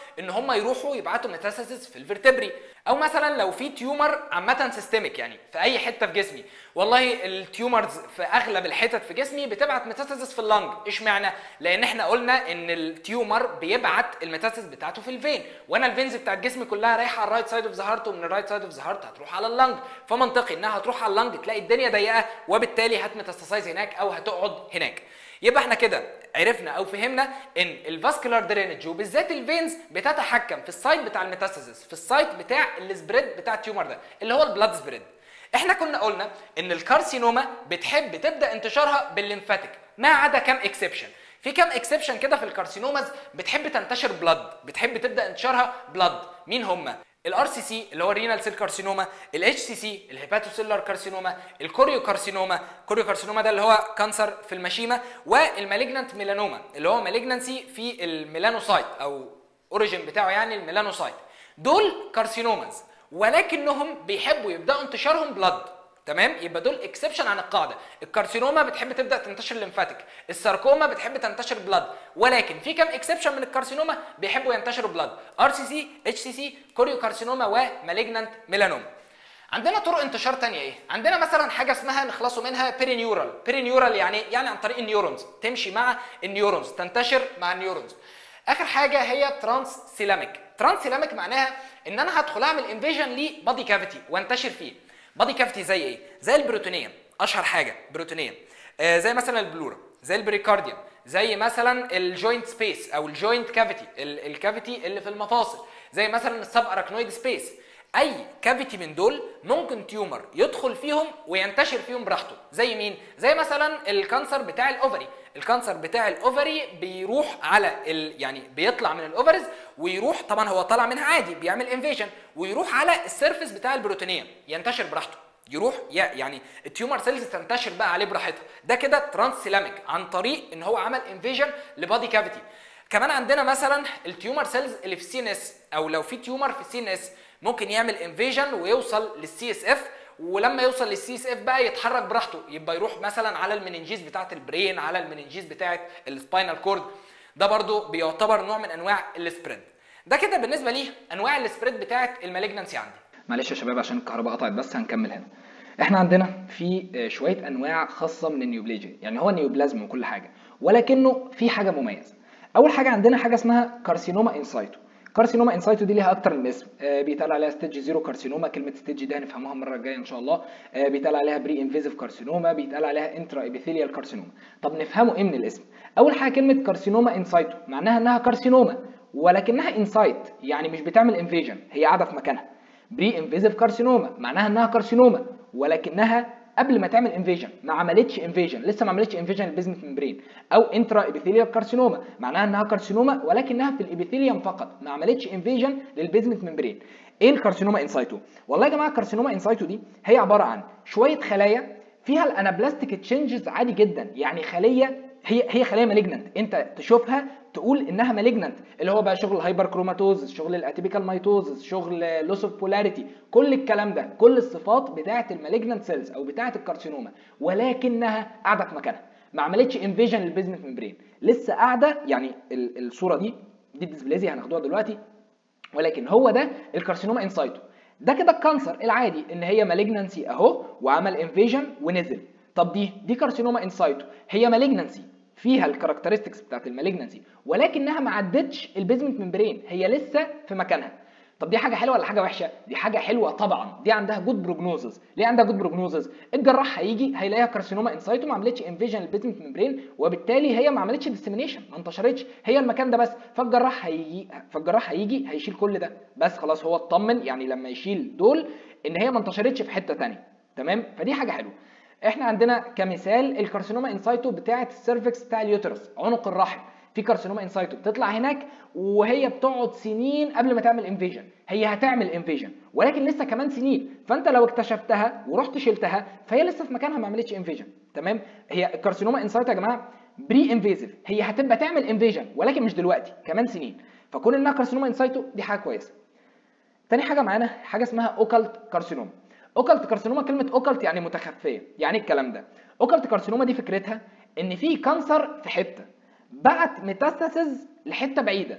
ان هم يروحوا يبعتوا ميتاسيسز في الفرتبري او مثلا لو في تيومر عامه سيستميك يعني في اي حته في جسمي والله التيومرز في اغلب الحتت في جسمي بتبعت ميتاسيسز في اللنج اشمعنى لان احنا قلنا ان التيومر بيبعت الميتاسيس بتاعته في الفين وانا الفينز بتاعت جسمي كلها رايحه على الرايت سايد اوف ذا هارت ومن الرايت سايد اوف ذا هارت هتروح على اللنج فمنطقي انها هتروح على اللنج تلاقي الدنيا ضيقه وبالتالي هتميتاستاسايز هناك او هتقعد هناك يبقى احنا كده عرفنا او فهمنا ان الفاسكولار درينج وبالذات الفينز بتتحكم في السايت بتاع الميتاستاسيس في السايت بتاع السبريد بتاع التيومر ده اللي هو البلاد سبريد احنا كنا قلنا ان الكارسينوما بتحب تبدا انتشارها بالليمفاتيك ما عدا كام اكسبشن في كام اكسبشن كده في الكارسينوماز بتحب تنتشر بلاد بتحب تبدا انتشارها بلاد مين هم الار سي سي اللي هو الرينال سيل كارسينوما الاتش سي سي الهيباتوسيلر كارسينوما الكوريو كارسينوما الكوريو كارسينوما ده اللي هو كانسر في المشيمه والمالجنانت ميلانوما اللي هو مالجنانسي في الميلانوسايت او اوريجين بتاعه يعني الميلانوسايت دول كارسينوماز ولكنهم بيحبوا يبداوا انتشارهم بلاد تمام يبقى دول اكسبشن عن القاعده الكارسينوما بتحب تبدا تنتشر ليمفاتيك الساركوما بتحب تنتشر بلاد ولكن في كام اكسبشن من الكارسينوما بيحبوا ينتشروا بلاد ار سي سي اتش سي سي كوريو كارسينوما ومالجنانت ميلانوما عندنا طرق انتشار تانية ايه؟ عندنا مثلا حاجة اسمها نخلصوا منها بيرينيورال، بيرينيورال يعني يعني عن طريق النيورونز، تمشي مع النيورونز، تنتشر مع النيورونز. اخر حاجة هي ترانس سيلاميك، ترانس سيلاميك معناها ان انا هدخل اعمل انفيجن لبادي كافيتي وانتشر فيه. بادي كافيتي زي ايه؟ زي البروتونيه اشهر حاجه بروتونيه آه زي مثلا البلورا زي البريكارديوم زي مثلا الجوينت سبيس او الجوينت كافيتي الكافيتي اللي في المفاصل زي مثلا السب اراكنويد سبيس اي كافيتي من دول ممكن تيومر يدخل فيهم وينتشر فيهم براحته زي مين زي مثلا الكانسر بتاع الاوفري الكانسر بتاع الاوفري بيروح على ال... يعني بيطلع من الاوفرز ويروح طبعا هو طالع منها عادي بيعمل انفيجن ويروح على السيرفيس بتاع البروتينيه ينتشر براحته يروح يعني التيومر سيلز تنتشر بقى عليه براحتها ده كده ترانس سيلاميك عن طريق ان هو عمل انفيجن لبادي كافيتي كمان عندنا مثلا التيومر سيلز اللي في السي ان اس او لو في تيومر في السي ان اس ممكن يعمل انفيجن ويوصل للسي اس اف ولما يوصل للسي اس اف بقى يتحرك براحته يبقى يروح مثلا على المننجيز بتاعه البرين على المننجيز بتاعه السباينال كورد ده برضو بيعتبر نوع من انواع السبريد ده كده بالنسبه لي انواع السبريد بتاعه المالجنسي عندي معلش يا شباب عشان الكهرباء قطعت بس هنكمل هنا احنا عندنا في شويه انواع خاصه من النيوبليجيا يعني هو نيوبلازم وكل حاجه ولكنه في حاجه مميزه اول حاجه عندنا حاجه اسمها كارسينوما انسايتو كارسينوما انسايتو دي ليها اكتر من اسم آه بيتقال عليها ستيج زيرو كارسينوما كلمه ستيج دي هنفهموها المره الجايه ان شاء الله آه بيتقال عليها بري انفيزيف كارسينوما بيتقال عليها انترا ابيثيليال كارسينوما طب نفهمه ايه من الاسم اول حاجه كلمه كارسينوما انسايتو معناها انها كارسينوما ولكنها انسايت يعني مش بتعمل انفيجن هي قاعده في مكانها بري انفيزيف كارسينوما معناها انها كارسينوما ولكنها قبل ما تعمل انفيجن ما عملتش انفيجن لسه ما عملتش انفيجن البيزمنت ممبرين او انترا ابيثيليال كارسينوما معناها انها كارسينوما ولكنها في الابيثيليوم فقط ما عملتش انفيجن للبيزمنت ممبرين ايه الكارسينوما انسايتو والله يا جماعه الكارسينوما انسايتو دي هي عباره عن شويه خلايا فيها الانابلاستيك تشينجز عادي جدا يعني خليه هي هي خليه مالجننت انت تشوفها تقول انها مالجننت اللي هو بقى شغل الهايبر كروماتوز شغل الاتيبيكال مايتوز شغل لوس اوف بولاريتي كل الكلام ده كل الصفات بتاعه المالجننت سيلز او بتاعه الكارسينوما ولكنها قاعده في مكانها ما عملتش انفيجن للبيزمنت ممبرين لسه قاعده يعني الصوره دي دي الديسبليزيا هناخدوها دلوقتي ولكن هو ده الكارسينوما انسايتو ده كده الكانسر العادي ان هي مالجنانسي اهو وعمل انفيجن ونزل طب دي دي كارسينوما انسايتو هي مالجنانسي فيها الكاركترستكس بتاعت المالجنانسي ولكنها ما عدتش البيزمنت ممبرين هي لسه في مكانها طب دي حاجه حلوه ولا حاجه وحشه دي حاجه حلوه طبعا دي عندها جود بروجنوزز ليه عندها جود بروجنوزز الجراح هيجي هيلاقيها كارسينوما انسايتو ما عملتش انفيجن للبيزمنت ممبرين وبالتالي هي ما عملتش ديسيمينيشن ما انتشرتش هي المكان ده بس فالجراح هيجي فالجراح هيجي هيشيل كل ده بس خلاص هو اطمن يعني لما يشيل دول ان هي ما انتشرتش في حته ثانيه تمام فدي حاجه حلوه احنا عندنا كمثال الكارسينوما انسايتو بتاعه السيرفكس بتاع اليوترس عنق الرحم في كارسينوما انسايتو بتطلع هناك وهي بتقعد سنين قبل ما تعمل انفيجن هي هتعمل انفيجن ولكن لسه كمان سنين فانت لو اكتشفتها ورحت شلتها فهي لسه في مكانها ما عملتش انفيجن تمام هي الكارسينوما انسايتو يا جماعه بري انفيزيف هي هتبقى تعمل انفيجن ولكن مش دلوقتي كمان سنين فكون انها كارسينوما انسايتو دي حاجه كويسه تاني حاجه معانا حاجه اسمها اوكالت كارسينوما اوكالت كارسينوما كلمه اوكالت يعني متخفيه يعني الكلام ده اوكالت كارسينوما دي فكرتها ان في كانسر في حته بعت ميتاستاسيز لحته بعيده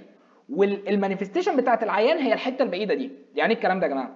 والمانيفستيشن بتاعت العيان هي الحته البعيده دي يعني إيه الكلام ده يا جماعه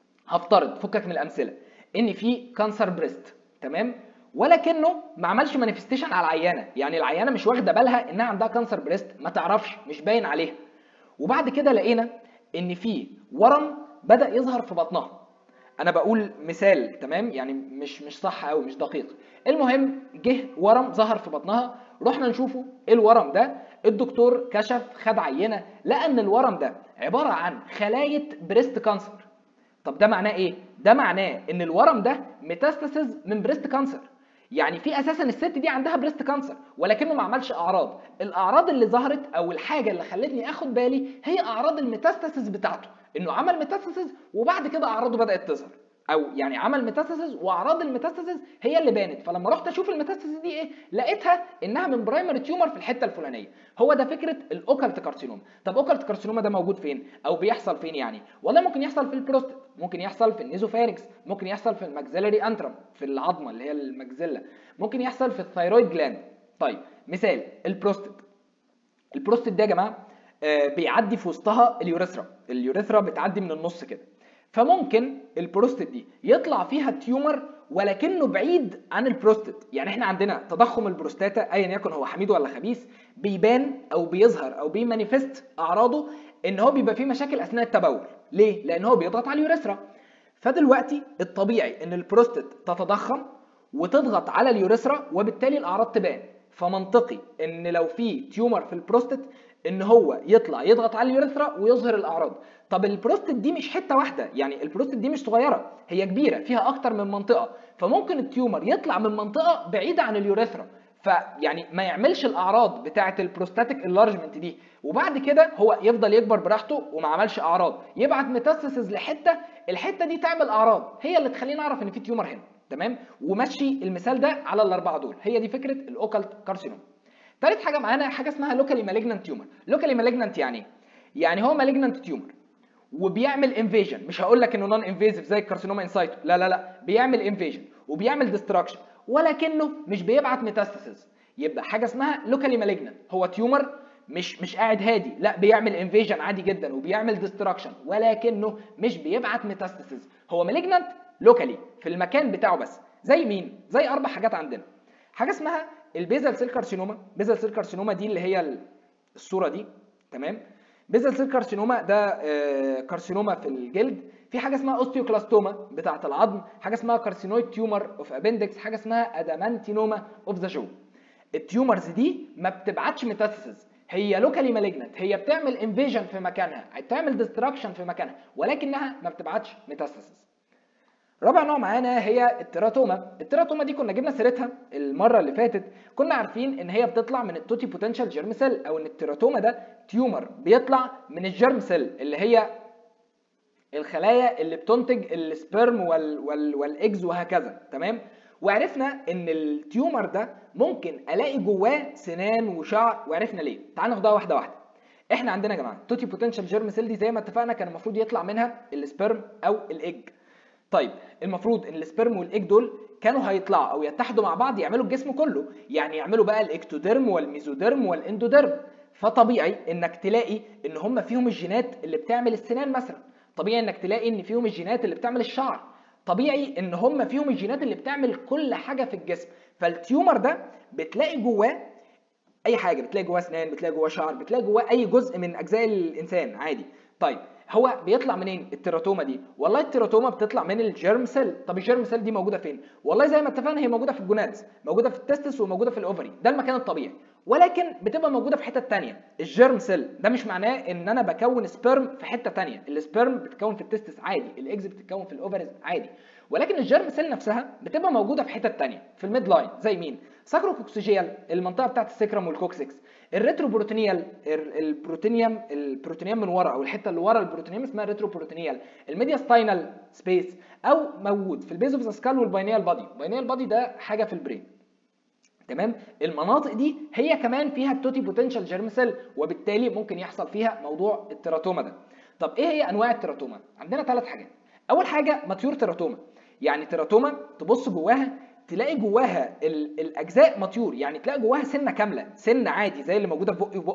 هفترض فكك من الامثله ان في كانسر بريست تمام ولكنه ما عملش مانيفستيشن على العيانه يعني العيانه مش واخده بالها انها عندها كانسر بريست ما تعرفش مش باين عليها وبعد كده لقينا ان في ورم بدا يظهر في بطنها انا بقول مثال تمام يعني مش مش صح قوي مش دقيق المهم جه ورم ظهر في بطنها رحنا نشوفه ايه الورم ده الدكتور كشف خد عينه لقى ان الورم ده عباره عن خلايا بريست كانسر طب ده معناه ايه ده معناه ان الورم ده ميتاستاسيز من بريست كانسر يعني في اساسا الست دي عندها بريست كانسر ولكنه ما عملش اعراض الاعراض اللي ظهرت او الحاجه اللي خلتني اخد بالي هي اعراض الميتاستاسيس بتاعته انه عمل ميتاستاسيس وبعد كده اعراضه بدات تظهر او يعني عمل ميتاستاسيس واعراض الميتاستاسيس هي اللي بانت فلما رحت اشوف الميتاستاسيس دي ايه لقيتها انها من برايمري تيومر في الحته الفلانيه هو ده فكره الاوكالت كارسينوما طب اوكالت كارسينوما ده موجود فين او بيحصل فين يعني والله ممكن يحصل في البروستات ممكن يحصل في النيزوفارينكس ممكن يحصل في الماكسيلاري انترم في العظمه اللي هي الماكسيلا ممكن يحصل في الثايرويد جلاند طيب مثال البروستات البروستات ده يا جماعه آه بيعدي في وسطها اليوريثرا اليوريثرا بتعدي من النص كده فممكن البروستات دي يطلع فيها تيومر ولكنه بعيد عن البروستات يعني احنا عندنا تضخم البروستاتا ايا يكن هو حميد ولا خبيث بيبان او بيظهر او بيمانيفست اعراضه ان هو بيبقى فيه مشاكل اثناء التبول ليه لان هو بيضغط على اليوريثرا فدلوقتي الطبيعي ان البروستات تتضخم وتضغط على اليوريثرا وبالتالي الاعراض تبان فمنطقي ان لو في تيومر في البروستات ان هو يطلع يضغط على اليوريثرا ويظهر الاعراض طب البروستات دي مش حته واحده يعني البروستات دي مش صغيره هي كبيره فيها اكتر من منطقه فممكن التيومر يطلع من منطقه بعيده عن اليوريثرا فيعني ما يعملش الاعراض بتاعه البروستاتيك انلارجمنت دي وبعد كده هو يفضل يكبر براحته وما عملش اعراض يبعت ميتاستاسيز لحته الحته دي تعمل اعراض هي اللي تخلينا نعرف ان في تيومر هنا تمام ومشي المثال ده على الاربعه دول هي دي فكره الاوكالت كارسينوم تالت حاجه معانا حاجه اسمها لوكالي مالجنانت تيومر لوكالي مالجنانت يعني ايه يعني هو مالجنانت تيومر وبيعمل انفيجن مش هقول لك انه نون انفيزيف زي الكارسينوما انسايتو لا لا لا بيعمل انفيجن وبيعمل ديستراكشن ولكنه مش بيبعت ميتاستاسيس يبقى حاجه اسمها لوكالي مالجنانت هو تيومر مش مش قاعد هادي لا بيعمل انفيجن عادي جدا وبيعمل ديستراكشن ولكنه مش بيبعت ميتاستاسيس هو مالجنانت لوكالي في المكان بتاعه بس زي مين زي اربع حاجات عندنا حاجه اسمها البيزل سيل كارسينوما بيزل سيل كارسينوما دي اللي هي الصوره دي تمام بيزل سيل كارسينوما ده آه كارسينوما في الجلد في حاجه اسمها اوستيوكلاستوما بتاعه العظم حاجه اسمها كارسينويد تيومر اوف ابندكس حاجه اسمها ادامانتينوما اوف ذا جو التيومرز دي ما بتبعتش ميتاستاسيس هي لوكالي مالجنت هي بتعمل انفيجن في مكانها بتعمل ديستراكشن في مكانها ولكنها ما بتبعتش ميتاستاسيس رابع نوع معانا هي التيراتوما التيراتوما دي كنا جبنا سيرتها المره اللي فاتت كنا عارفين ان هي بتطلع من التوتي بوتنشال جيرم سيل او ان التيراتوما ده تيومر بيطلع من الجيرم سيل اللي هي الخلايا اللي بتنتج السبرم وال وال والايجز وهكذا تمام وعرفنا ان التيومر ده ممكن الاقي جواه سنان وشعر وعرفنا ليه تعال ناخدها واحده واحده احنا عندنا يا جماعه توتي بوتنشال جيرم سيل دي زي ما اتفقنا كان المفروض يطلع منها السبرم او الايج طيب المفروض ان السبرم والايج دول كانوا هيطلعوا او يتحدوا مع بعض يعملوا الجسم كله يعني يعملوا بقى الاكتوديرم والميزوديرم والاندوديرم فطبيعي انك تلاقي ان هم فيهم الجينات اللي بتعمل السنان مثلا طبيعي انك تلاقي ان فيهم الجينات اللي بتعمل الشعر طبيعي ان هم فيهم الجينات اللي بتعمل كل حاجه في الجسم فالتيومر ده بتلاقي جواه اي حاجه بتلاقي جواه اسنان بتلاقي جواه شعر بتلاقي جواه اي جزء من اجزاء الانسان عادي طيب هو بيطلع منين التيراتوما دي والله التيراتوما بتطلع من الجيرم سيل طب الجيرم سيل دي موجوده فين والله زي ما اتفقنا هي موجوده في الجونادز موجوده في التستس وموجوده في الاوفري ده المكان الطبيعي ولكن بتبقى موجوده في حته تانية الجيرم سيل ده مش معناه ان انا بكون سبرم في حته تانية السبرم بتتكون في التستس عادي الاكس بتتكون في الاوفريز عادي ولكن الجيرم سيل نفسها بتبقى موجوده في حته تانية في الميد لاين زي مين ساكروكوكسيجيال المنطقه بتاعت السكرم والكوكسكس الريتروبروتينيال البروتينيوم البروتينيوم من ورا او الحته اللي ورا البروتينيوم اسمها ريتروبروتينيال الميدياستاينال سبيس او موجود في البيز اوف ذا سكال والباينيال بادي الباينيال بادي ده حاجه في البرين تمام المناطق دي هي كمان فيها التوتي بوتنشال جيرم سيل وبالتالي ممكن يحصل فيها موضوع التيراتوما ده طب ايه هي انواع التيراتوما عندنا ثلاث حاجات اول حاجه ماتيور تيراتوما يعني تيراتوما تبص جواها تلاقي جواها ال- الاجزاء ماتيور يعني تلاقي جواها سنه كامله سنه عادي زي اللي موجوده في بقي وبقك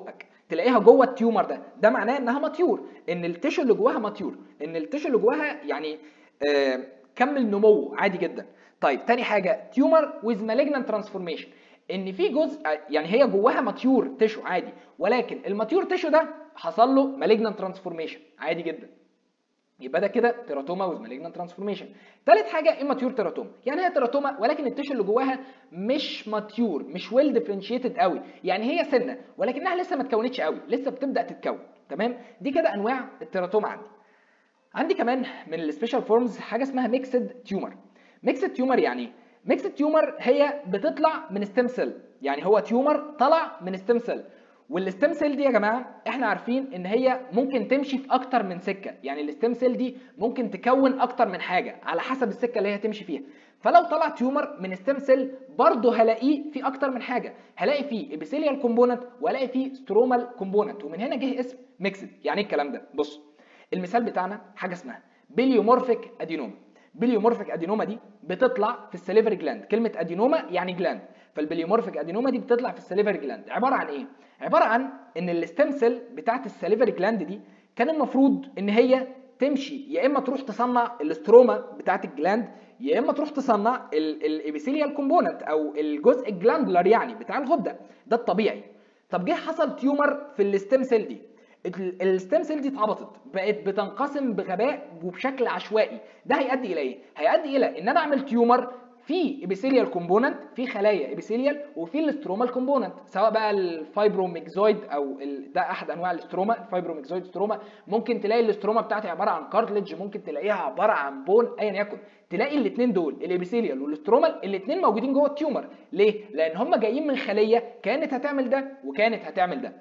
تلاقيها جوه التيومر ده ده معناه انها ماتيور ان التيشو اللي جواها ماتيور ان التيشو اللي جواها يعني آه كمل نمو عادي جدا طيب تاني حاجه تيومر ويز مالجنانت ترانسفورميشن ان في جزء يعني هي جواها ماتيور تيشو عادي ولكن الماتيور تيشو ده حصل له مالجنانت ترانسفورميشن عادي جدا يبقى ده كده تيراتوما ويز مالجنانت ترانسفورميشن تالت حاجه اماتيور تيراتوما يعني هي تيراتوما ولكن التيشو اللي جواها مش ماتيور مش ويل ديفرنشيتد قوي يعني هي سنه ولكنها لسه ما اتكونتش قوي لسه بتبدا تتكون تمام دي كده انواع التيراتوما عندي عندي كمان من السبيشال فورمز حاجه اسمها ميكسد تيومر ميكسد تيومر يعني ميكسد تيومر هي بتطلع من ستيم سيل يعني هو تيومر طلع من ستيم سيل والستيم سيل دي يا جماعه احنا عارفين ان هي ممكن تمشي في اكتر من سكه يعني الستيم سيل دي ممكن تكون اكتر من حاجه على حسب السكه اللي هي تمشي فيها فلو طلع تيومر من ستيم سيل برضه هلاقيه في اكتر من حاجه هلاقي فيه ابيثيليال كومبوننت وهلاقي فيه سترومال كومبوننت ومن هنا جه اسم ميكسد يعني ايه الكلام ده بص المثال بتاعنا حاجه اسمها بليومورفيك ادينوما بليومورفيك ادينوما دي بتطلع في السليفري جلاند كلمه ادينوما يعني جلاند فالبليومورفيك ادينوما دي بتطلع في السليفري جلاند عباره عن ايه عباره عن ان الستيم سيل بتاعت السليفري جلاند دي كان المفروض ان هي تمشي يا اما تروح تصنع الاستروما بتاعت الجلاند يا اما تروح تصنع الابيثيليال كومبوننت او الجزء الجلاندولار يعني بتاع الغده ده الطبيعي طب جه حصل تيومر في الستيم سيل دي الستيم سيل دي اتعبطت بقت بتنقسم بغباء وبشكل عشوائي ده هيؤدي الى ايه هيؤدي الى ان انا اعمل تيومر في ابيثيليال كومبوننت في خلايا ابيثيليال وفي الاسترومال كومبوننت سواء بقى الفايبروميكزويد او ال... ده احد انواع الاستروما الفايبروميكزويد استروما ممكن تلاقي الاستروما بتاعتي عباره عن كارتلج ممكن تلاقيها عباره عن بون ايا يكن تلاقي الاثنين دول الابيثيليال والاسترومال الاثنين موجودين جوه التيومر ليه لان هم جايين من خليه كانت هتعمل ده وكانت هتعمل ده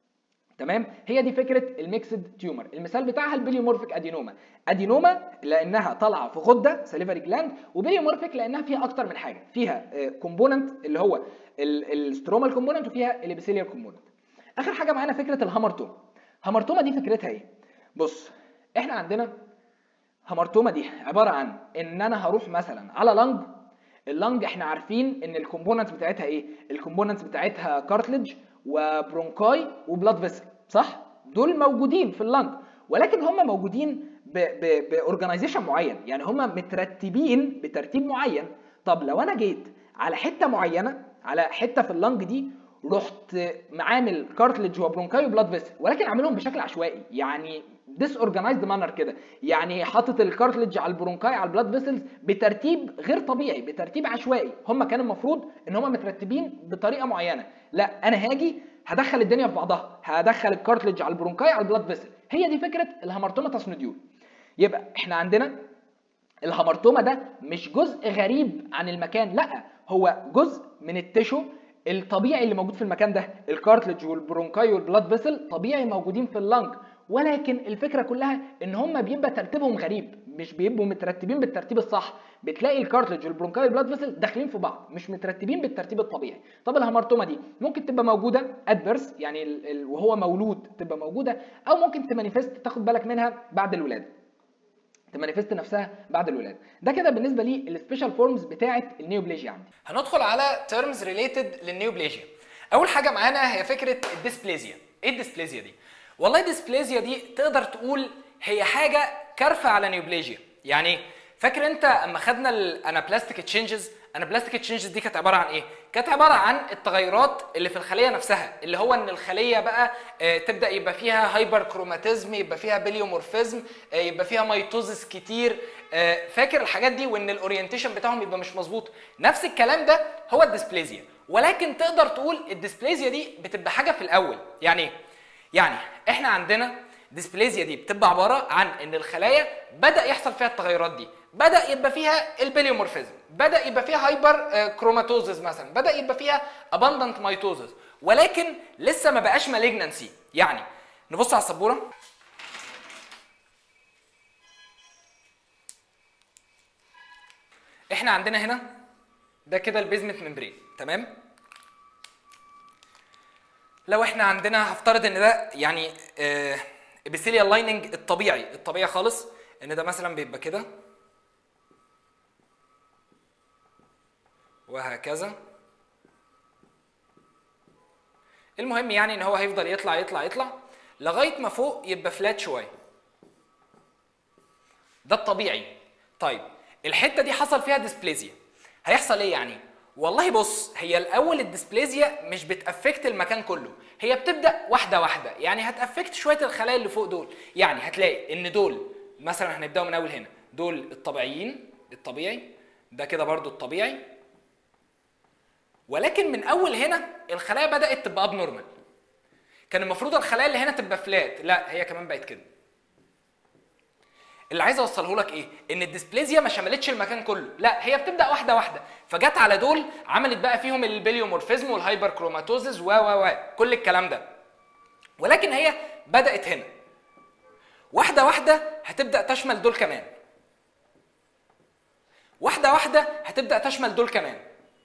تمام هي دي فكره الميكسد تيومر المثال بتاعها البليومورفيك ادينوما ادينوما لانها طالعه في غده سليفري جلاند وبليومورفيك لانها فيها اكتر من حاجه فيها كومبوننت اللي هو السترومال كومبوننت وفيها الابيثيليال كومبوننت اخر حاجه معانا فكره الهامرتوما هامرتوما دي فكرتها ايه بص احنا عندنا هامرتوما دي عباره عن ان انا هروح مثلا على لنج اللنج احنا عارفين ان الكومبوننت بتاعتها ايه الكومبوننت بتاعتها كارتلج وبرونكاي وبلاد فيسل صح دول موجودين في اللنج ولكن هم موجودين باورجنايزيشن معين يعني هم مترتبين بترتيب معين طب لو انا جيت على حته معينه على حته في اللنج دي رحت عامل كارتلج وبرونكاي وبلاد فيسل ولكن عاملهم بشكل عشوائي يعني ديس اورجنايزد مانر كده يعني حاطط الكارتلج على البرونكاي على البلاد فيسلز بترتيب غير طبيعي بترتيب عشوائي هم كان المفروض ان هم مترتبين بطريقه معينه لا انا هاجي هدخل الدنيا في بعضها هدخل الكارتلج على البرونكاي على البلاد فيسل هي دي فكره الهامرتوماتاس نوديول يبقى احنا عندنا الهامرتوما ده مش جزء غريب عن المكان لا هو جزء من التشو الطبيعي اللي موجود في المكان ده الكارتلج والبرونكاي والبلاد فيسل طبيعي موجودين في اللنج ولكن الفكره كلها ان هم بيبقى ترتيبهم غريب مش بيبقوا مترتبين بالترتيب الصح بتلاقي الكارتلج والبرونكاي والبلاد فيسل داخلين في بعض مش مترتبين بالترتيب الطبيعي طب الهامرتوما دي ممكن تبقى موجوده ادفيرس يعني ال ال وهو مولود تبقى موجوده او ممكن تمانيفست تاخد بالك منها بعد الولاده تمانيفست نفسها بعد الولاده ده كده بالنسبه لي السبيشال فورمز بتاعه النيوبليجيا عندي هندخل على تيرمز ريليتد للنيوبليجيا اول حاجه معانا هي فكره الديسبليزيا ايه الديسبليزيا دي والله الديسبليزيا دي تقدر تقول هي حاجه كارفه على نيوبليجيا يعني فاكر انت اما خدنا الانابلاستيك تشينجز انابلاستيك تشينجز دي كانت عباره عن ايه كانت عباره عن التغيرات اللي في الخليه نفسها اللي هو ان الخليه بقى آه تبدا يبقى فيها هايبر كروماتيزم يبقى فيها بليومورفيزم آه يبقى فيها ميتوزس كتير آه فاكر الحاجات دي وان الاورينتيشن بتاعهم يبقى مش مظبوط نفس الكلام ده هو الديسبليزيا ولكن تقدر تقول الديسبليزيا دي بتبقى حاجه في الاول يعني ايه يعني احنا عندنا ديسبليزيا دي بتبقى عباره عن ان الخلايا بدا يحصل فيها التغيرات دي بدا يبقى فيها البليومورفيزم بدا يبقى فيها هايبر كروماتوزز مثلا بدا يبقى فيها اباندنت مايتوزز ولكن لسه ما بقاش مالجنانسي يعني نبص على السبوره احنا عندنا هنا ده كده البيزمنت ممبرين تمام لو احنا عندنا هفترض ان ده يعني ابيثيليال لايننج الطبيعي الطبيعي خالص ان ده مثلا بيبقى كده وهكذا المهم يعني ان هو هيفضل يطلع يطلع يطلع لغايه ما فوق يبقى فلات شويه ده الطبيعي طيب الحته دي حصل فيها ديسبليزيا هيحصل ايه يعني والله بص هي الاول الديسبليزيا مش بتافكت المكان كله هي بتبدا واحده واحده يعني هتافكت شويه الخلايا اللي فوق دول يعني هتلاقي ان دول مثلا هنبداوا من اول هنا دول الطبيعيين الطبيعي ده كده برضو الطبيعي ولكن من اول هنا الخلايا بدات تبقى ابنورمال كان المفروض الخلايا اللي هنا تبقى فلات لا هي كمان بقت كده اللي عايز اوصله لك ايه ان الديسبليزيا ما شملتش المكان كله لا هي بتبدا واحده واحده فجت على دول عملت بقى فيهم البليومورفيزم والهايبر كروماتوزز و و و كل الكلام ده ولكن هي بدات هنا واحده واحده هتبدا تشمل دول كمان واحده واحده هتبدا تشمل دول كمان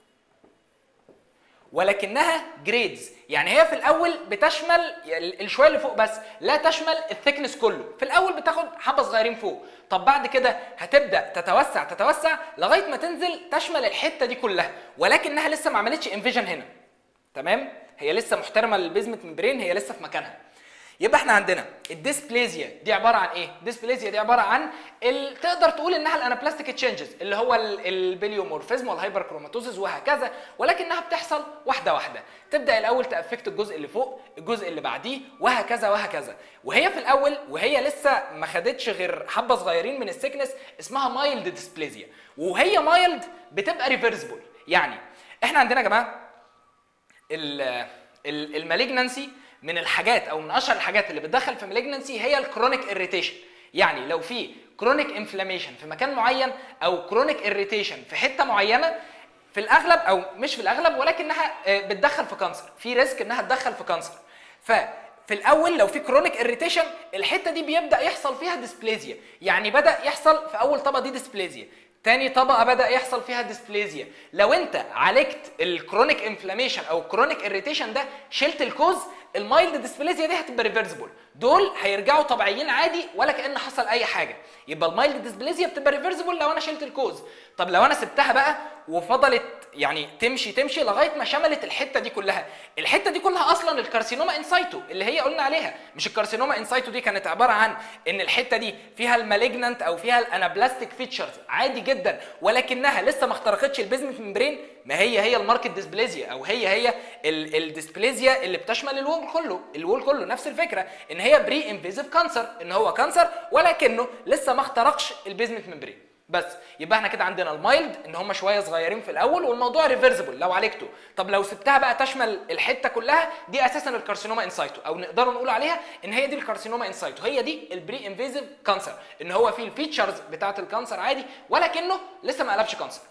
ولكنها جريدز يعني هي في الاول بتشمل الشويه اللي فوق بس لا تشمل الثيكنس كله في الاول بتاخد حبه صغيرين فوق طب بعد كده هتبدا تتوسع تتوسع لغايه ما تنزل تشمل الحته دي كلها ولكنها لسه ما عملتش انفيجن هنا تمام هي لسه محترمه للبيزمنت ممبرين هي لسه في مكانها يبقى احنا عندنا الديسبليزيا دي عباره عن ايه؟ الديسبليزيا دي عباره عن ال... تقدر تقول انها الانابلاستيك تشينجز اللي هو ال- البليومورفيزم والهايبر كروماتوزز وهكذا ولكنها بتحصل واحده واحده تبدا الاول تافكت الجزء اللي فوق الجزء اللي بعديه وهكذا وهكذا وهي في الاول وهي لسه ما خدتش غير حبه صغيرين من السيكنس اسمها مايلد ديسبليزيا وهي مايلد بتبقى ريفرسبل يعني احنا عندنا يا جماعه المالجنانسي من الحاجات او من اشهر الحاجات اللي بتدخل في مالجنانسي هي الكرونيك اريتيشن يعني لو في كرونيك انفلاميشن في مكان معين او كرونيك اريتيشن في حته معينه في الاغلب او مش في الاغلب ولكنها آه، بتدخل في كانسر في ريسك انها تدخل في كانسر ففي الاول لو في كرونيك اريتيشن الحته دي بيبدا يحصل فيها ديسبليزيا يعني بدا يحصل في اول طبقه دي ديسبليزيا تاني طبقه بدا يحصل فيها ديسبليزيا لو انت عالجت الكرونيك انفلاميشن او الكرونيك اريتيشن ده شلت الكوز المايلد ديسبليزيا دي هتبقى ريفرسبل دول هيرجعوا طبيعيين عادي ولا كان حصل اي حاجه يبقى المايلد ديسبليزيا بتبقى ريفرسبل لو انا شلت الكوز طب لو انا سبتها بقى وفضلت يعني تمشي تمشي لغايه ما شملت الحته دي كلها الحته دي كلها اصلا الكارسينوما انسايتو اللي هي قلنا عليها مش الكارسينوما انسايتو دي كانت عباره عن ان الحته دي فيها المالجنانت او فيها الانابلاستيك فيتشرز عادي جدا ولكنها لسه ما اخترقتش البيزمنت ممبرين ما هي هي الماركت ديسبليزيا او هي هي ال- الديسبليزيا اللي بتشمل الوول كله الوول كله نفس الفكره ان هي بري انفيزيف كانسر ان هو كانسر ولكنه لسه ما اخترقش البيزمنت ممبرين بس يبقى احنا كده عندنا المايلد ان هم شويه صغيرين في الاول والموضوع ريفرسبل لو عالجته طب لو سبتها بقى تشمل الحته كلها دي اساسا الكارسينوما انسايتو او نقدر نقول عليها ان هي دي الكارسينوما انسايتو هي دي البري انفيزيف كانسر ان هو فيه الفيتشرز بتاعه الكانسر عادي ولكنه لسه ما قلبش كانسر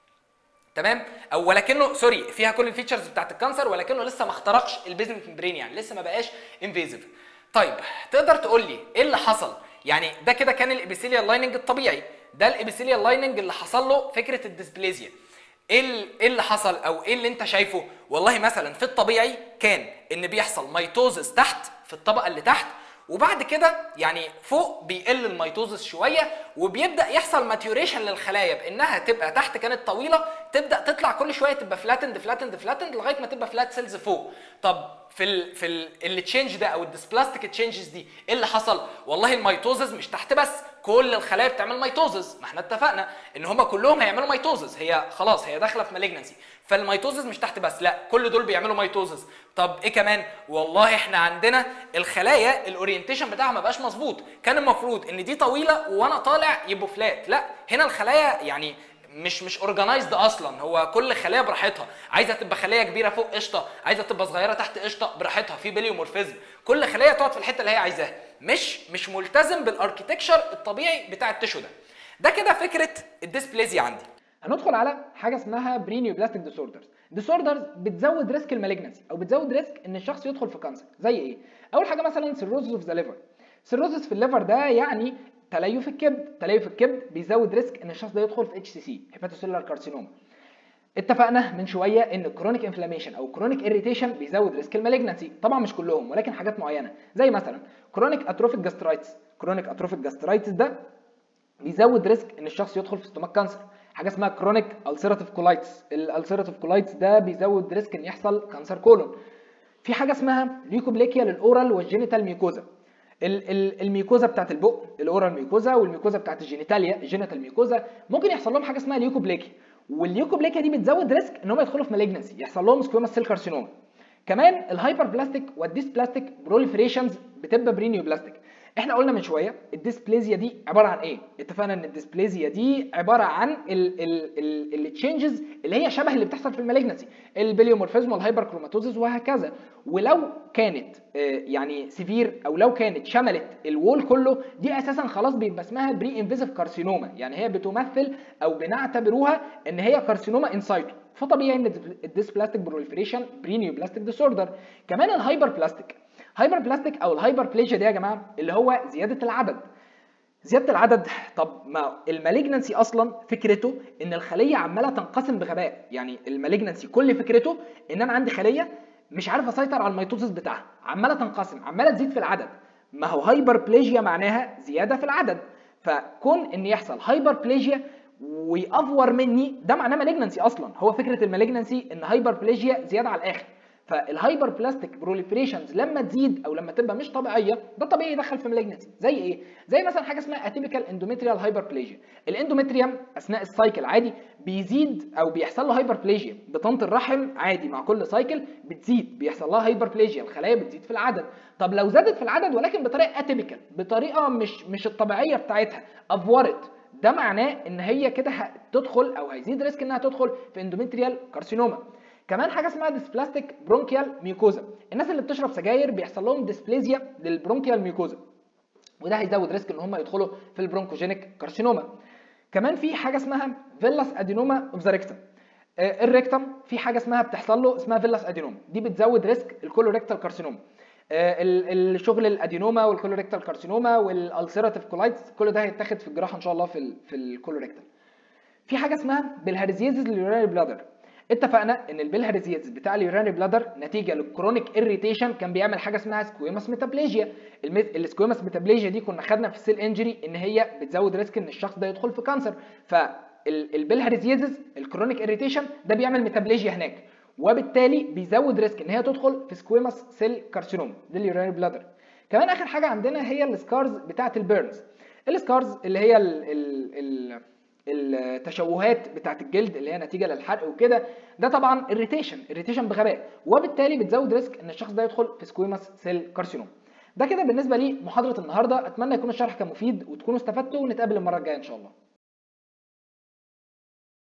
تمام او ولكنه سوري فيها كل الفيتشرز بتاعت الكانسر ولكنه لسه ما اخترقش البيزمنت ممبرين يعني لسه ما بقاش انفيزيف طيب تقدر تقول لي ايه اللي حصل يعني ده كده كان الابيثيليال لايننج الطبيعي ده الابيثيليال لايننج اللي حصل له فكره الديسبليزيا ايه ال- إيه اللي حصل او ايه اللي انت شايفه والله مثلا في الطبيعي كان ان بيحصل ميتوزس تحت في الطبقه اللي تحت وبعد كده يعني فوق بيقل الميتوزس شويه وبيبدا يحصل ماتيوريشن للخلايا بانها تبقى تحت كانت طويله تبدا تطلع كل شويه تبقى فلاتند فلاتند فلاتند لغايه ما تبقى فلات سيلز فوق طب في ال في ال التشينج ده او الديسبلاستيك تشينجز دي ايه اللي حصل والله الميتوزس مش تحت بس كل الخلايا بتعمل ميتوزس ما احنا اتفقنا ان هم كلهم هيعملوا ميتوزس هي خلاص هي داخله في مالجنسي فالميتوزس مش تحت بس لا كل دول بيعملوا ميتوزس طب ايه كمان والله احنا عندنا الخلايا الاورينتيشن بتاعها ما بقاش مظبوط كان المفروض ان دي طويله وانا طالع يبقوا فلات لا هنا الخلايا يعني مش مش اورجنايزد اصلا هو كل خليه براحتها عايزه تبقى خليه كبيره فوق قشطه عايزه تبقى صغيره تحت قشطه براحتها في بليومورفيزم كل خليه تقعد في الحته اللي هي عايزاها مش مش ملتزم بالاركيتكشر الطبيعي بتاع التشو ده ده كده فكره الديسبليزيا عندي هندخل على حاجه اسمها برينيوبلاستيك ديسوردرز ديسوردرز بتزود ريسك المالجنسي او بتزود ريسك ان الشخص يدخل في كانسر زي ايه اول حاجه مثلا سيروزس اوف ذا ليفر سيروزس في الليفر ده يعني تليف الكبد تليف الكبد بيزود ريسك ان الشخص ده يدخل في اتش سي سي هيباتوسيلولار كارسينوما اتفقنا من شويه ان الكرونيك انفلاميشن او كرونيك اريتيشن بيزود ريسك المالجنسي طبعا مش كلهم ولكن حاجات معينه زي مثلا كرونيك اتروفيك جاسترايتس كرونيك اتروفيك جاسترايتس ده بيزود ريسك ان الشخص يدخل في ستوماك كانسر حاجه اسمها كرونيك السيراتيف كولايتس الالسيراتيف كولايتس ده بيزود ريسك ان يحصل كانسر كولون في حاجه اسمها ليوكوبليكيا للاورال والجينيتال ميوكوزا ال- ال- الميوكوزا بتاعت البق الاورال ميوكوزا والميوكوزا بتاعت الجينيتاليا الجينيتال ميوكوزا ممكن يحصل لهم حاجه اسمها ليوكوبليكيا والليوكوبليكيا دي بتزود ريسك ان هم يدخلوا في مالجنسي يحصل لهم سكويموس سيل كارسينوما كمان الهايبر بلاستيك والديسبلاستيك بروليفريشنز بتبقى برينيو بلاستيك احنا قلنا من شويه الديسبليزيا دي عباره عن ايه اتفقنا ان الديسبليزيا دي عباره عن التشينجز اللي هي شبه اللي بتحصل في المالجنسي البليومورفيزم والهايبر كروماتوزيس وهكذا ولو كانت آه، يعني سيفير او لو كانت شملت الوول كله دي اساسا خلاص بيبقى اسمها بري انفيزيف كارسينوما يعني هي بتمثل او بنعتبروها ان هي كارسينوما انسايتو فطبيعي ان الديسبلاستيك بروليفريشن برينيو بلاستيك ديسوردر كمان الهايبر بلاستيك هايبر بلاستيك او الهايبر بليجيا دي يا جماعه اللي هو زياده العدد زياده العدد طب ما المالجنسي اصلا فكرته ان الخليه عماله تنقسم بغباء يعني المالجنسي كل فكرته ان انا عندي خليه مش عارف اسيطر على الميتوزس بتاعها عماله تنقسم عماله تزيد في العدد ما هو هايبر بليجيا معناها زياده في العدد فكون ان يحصل هايبر بليجيا ويأفور مني ده معناه مالجنسي اصلا هو فكره المالجنسي ان هايبر بليجيا زياده على الاخر فالهايبر بلاستيك بروليفريشنز لما تزيد او لما تبقى مش طبيعيه ده طبيعي يدخل في مالجنسي زي ايه زي مثلا حاجه اسمها اتيبيكال اندوميتريال هايبربليجيا الاندوميتريوم اثناء السايكل عادي بيزيد او بيحصل له هايبربليجيا بطانه الرحم عادي مع كل سايكل بتزيد بيحصل لها هايبربليجيا الخلايا بتزيد في العدد طب لو زادت في العدد ولكن بطريقه اتيبيكال بطريقه مش مش الطبيعيه بتاعتها افورت ده معناه ان هي كده هتدخل او هيزيد ريسك انها تدخل في اندوميتريال كارسينوما كمان حاجه اسمها ديسبلاستيك برونكيال ميوكوزا الناس اللي بتشرب سجاير بيحصل لهم ديسبليزيا للبرونكيال ميوكوزا وده هيزود ريسك ان هم يدخلوا في البرونكوجينيك كارسينوما كمان في حاجه اسمها فيلاس ادينوما اوف ذا ريكتم الريكتم في حاجه اسمها بتحصل له اسمها فيلاس ادينوما دي بتزود ريسك الكولوريكتال كارسينوما آه، ال- الشغل الادينوما والكولوريكتال كارسينوما والالسيراتيف كولايتس كل ده هيتاخد في الجراحه ان شاء الله في ال في الكولوريكتال في حاجه اسمها بالهارزيزز لليوراني بلادر اتفقنا ان البلهارزيز بتاع اليوراني بلادر نتيجه للكرونيك اريتيشن كان بيعمل حاجه اسمها سكويماس ميتابليجيا السكويماس ميتابليجيا دي كنا خدنا في السيل انجري ان هي بتزود ريسك ان الشخص ده يدخل في كانسر فالبلهارزيز الكرونيك اريتيشن ده بيعمل ميتابليجيا هناك وبالتالي بيزود ريسك ان هي تدخل في سكويماس سيل كارسينوم دي اليوراني بلادر كمان اخر حاجه عندنا هي السكارز بتاعه البيرنز السكارز اللي هي ال ال ال التشوهات بتاعت الجلد اللي هي نتيجه للحرق وكده ده طبعا اريتيشن اريتيشن بغباء وبالتالي بتزود ريسك ان الشخص ده يدخل في سكويماس سيل كارسينوم ده كده بالنسبه لي محاضره النهارده اتمنى يكون الشرح كان مفيد وتكونوا استفدتوا ونتقابل المره الجايه ان شاء الله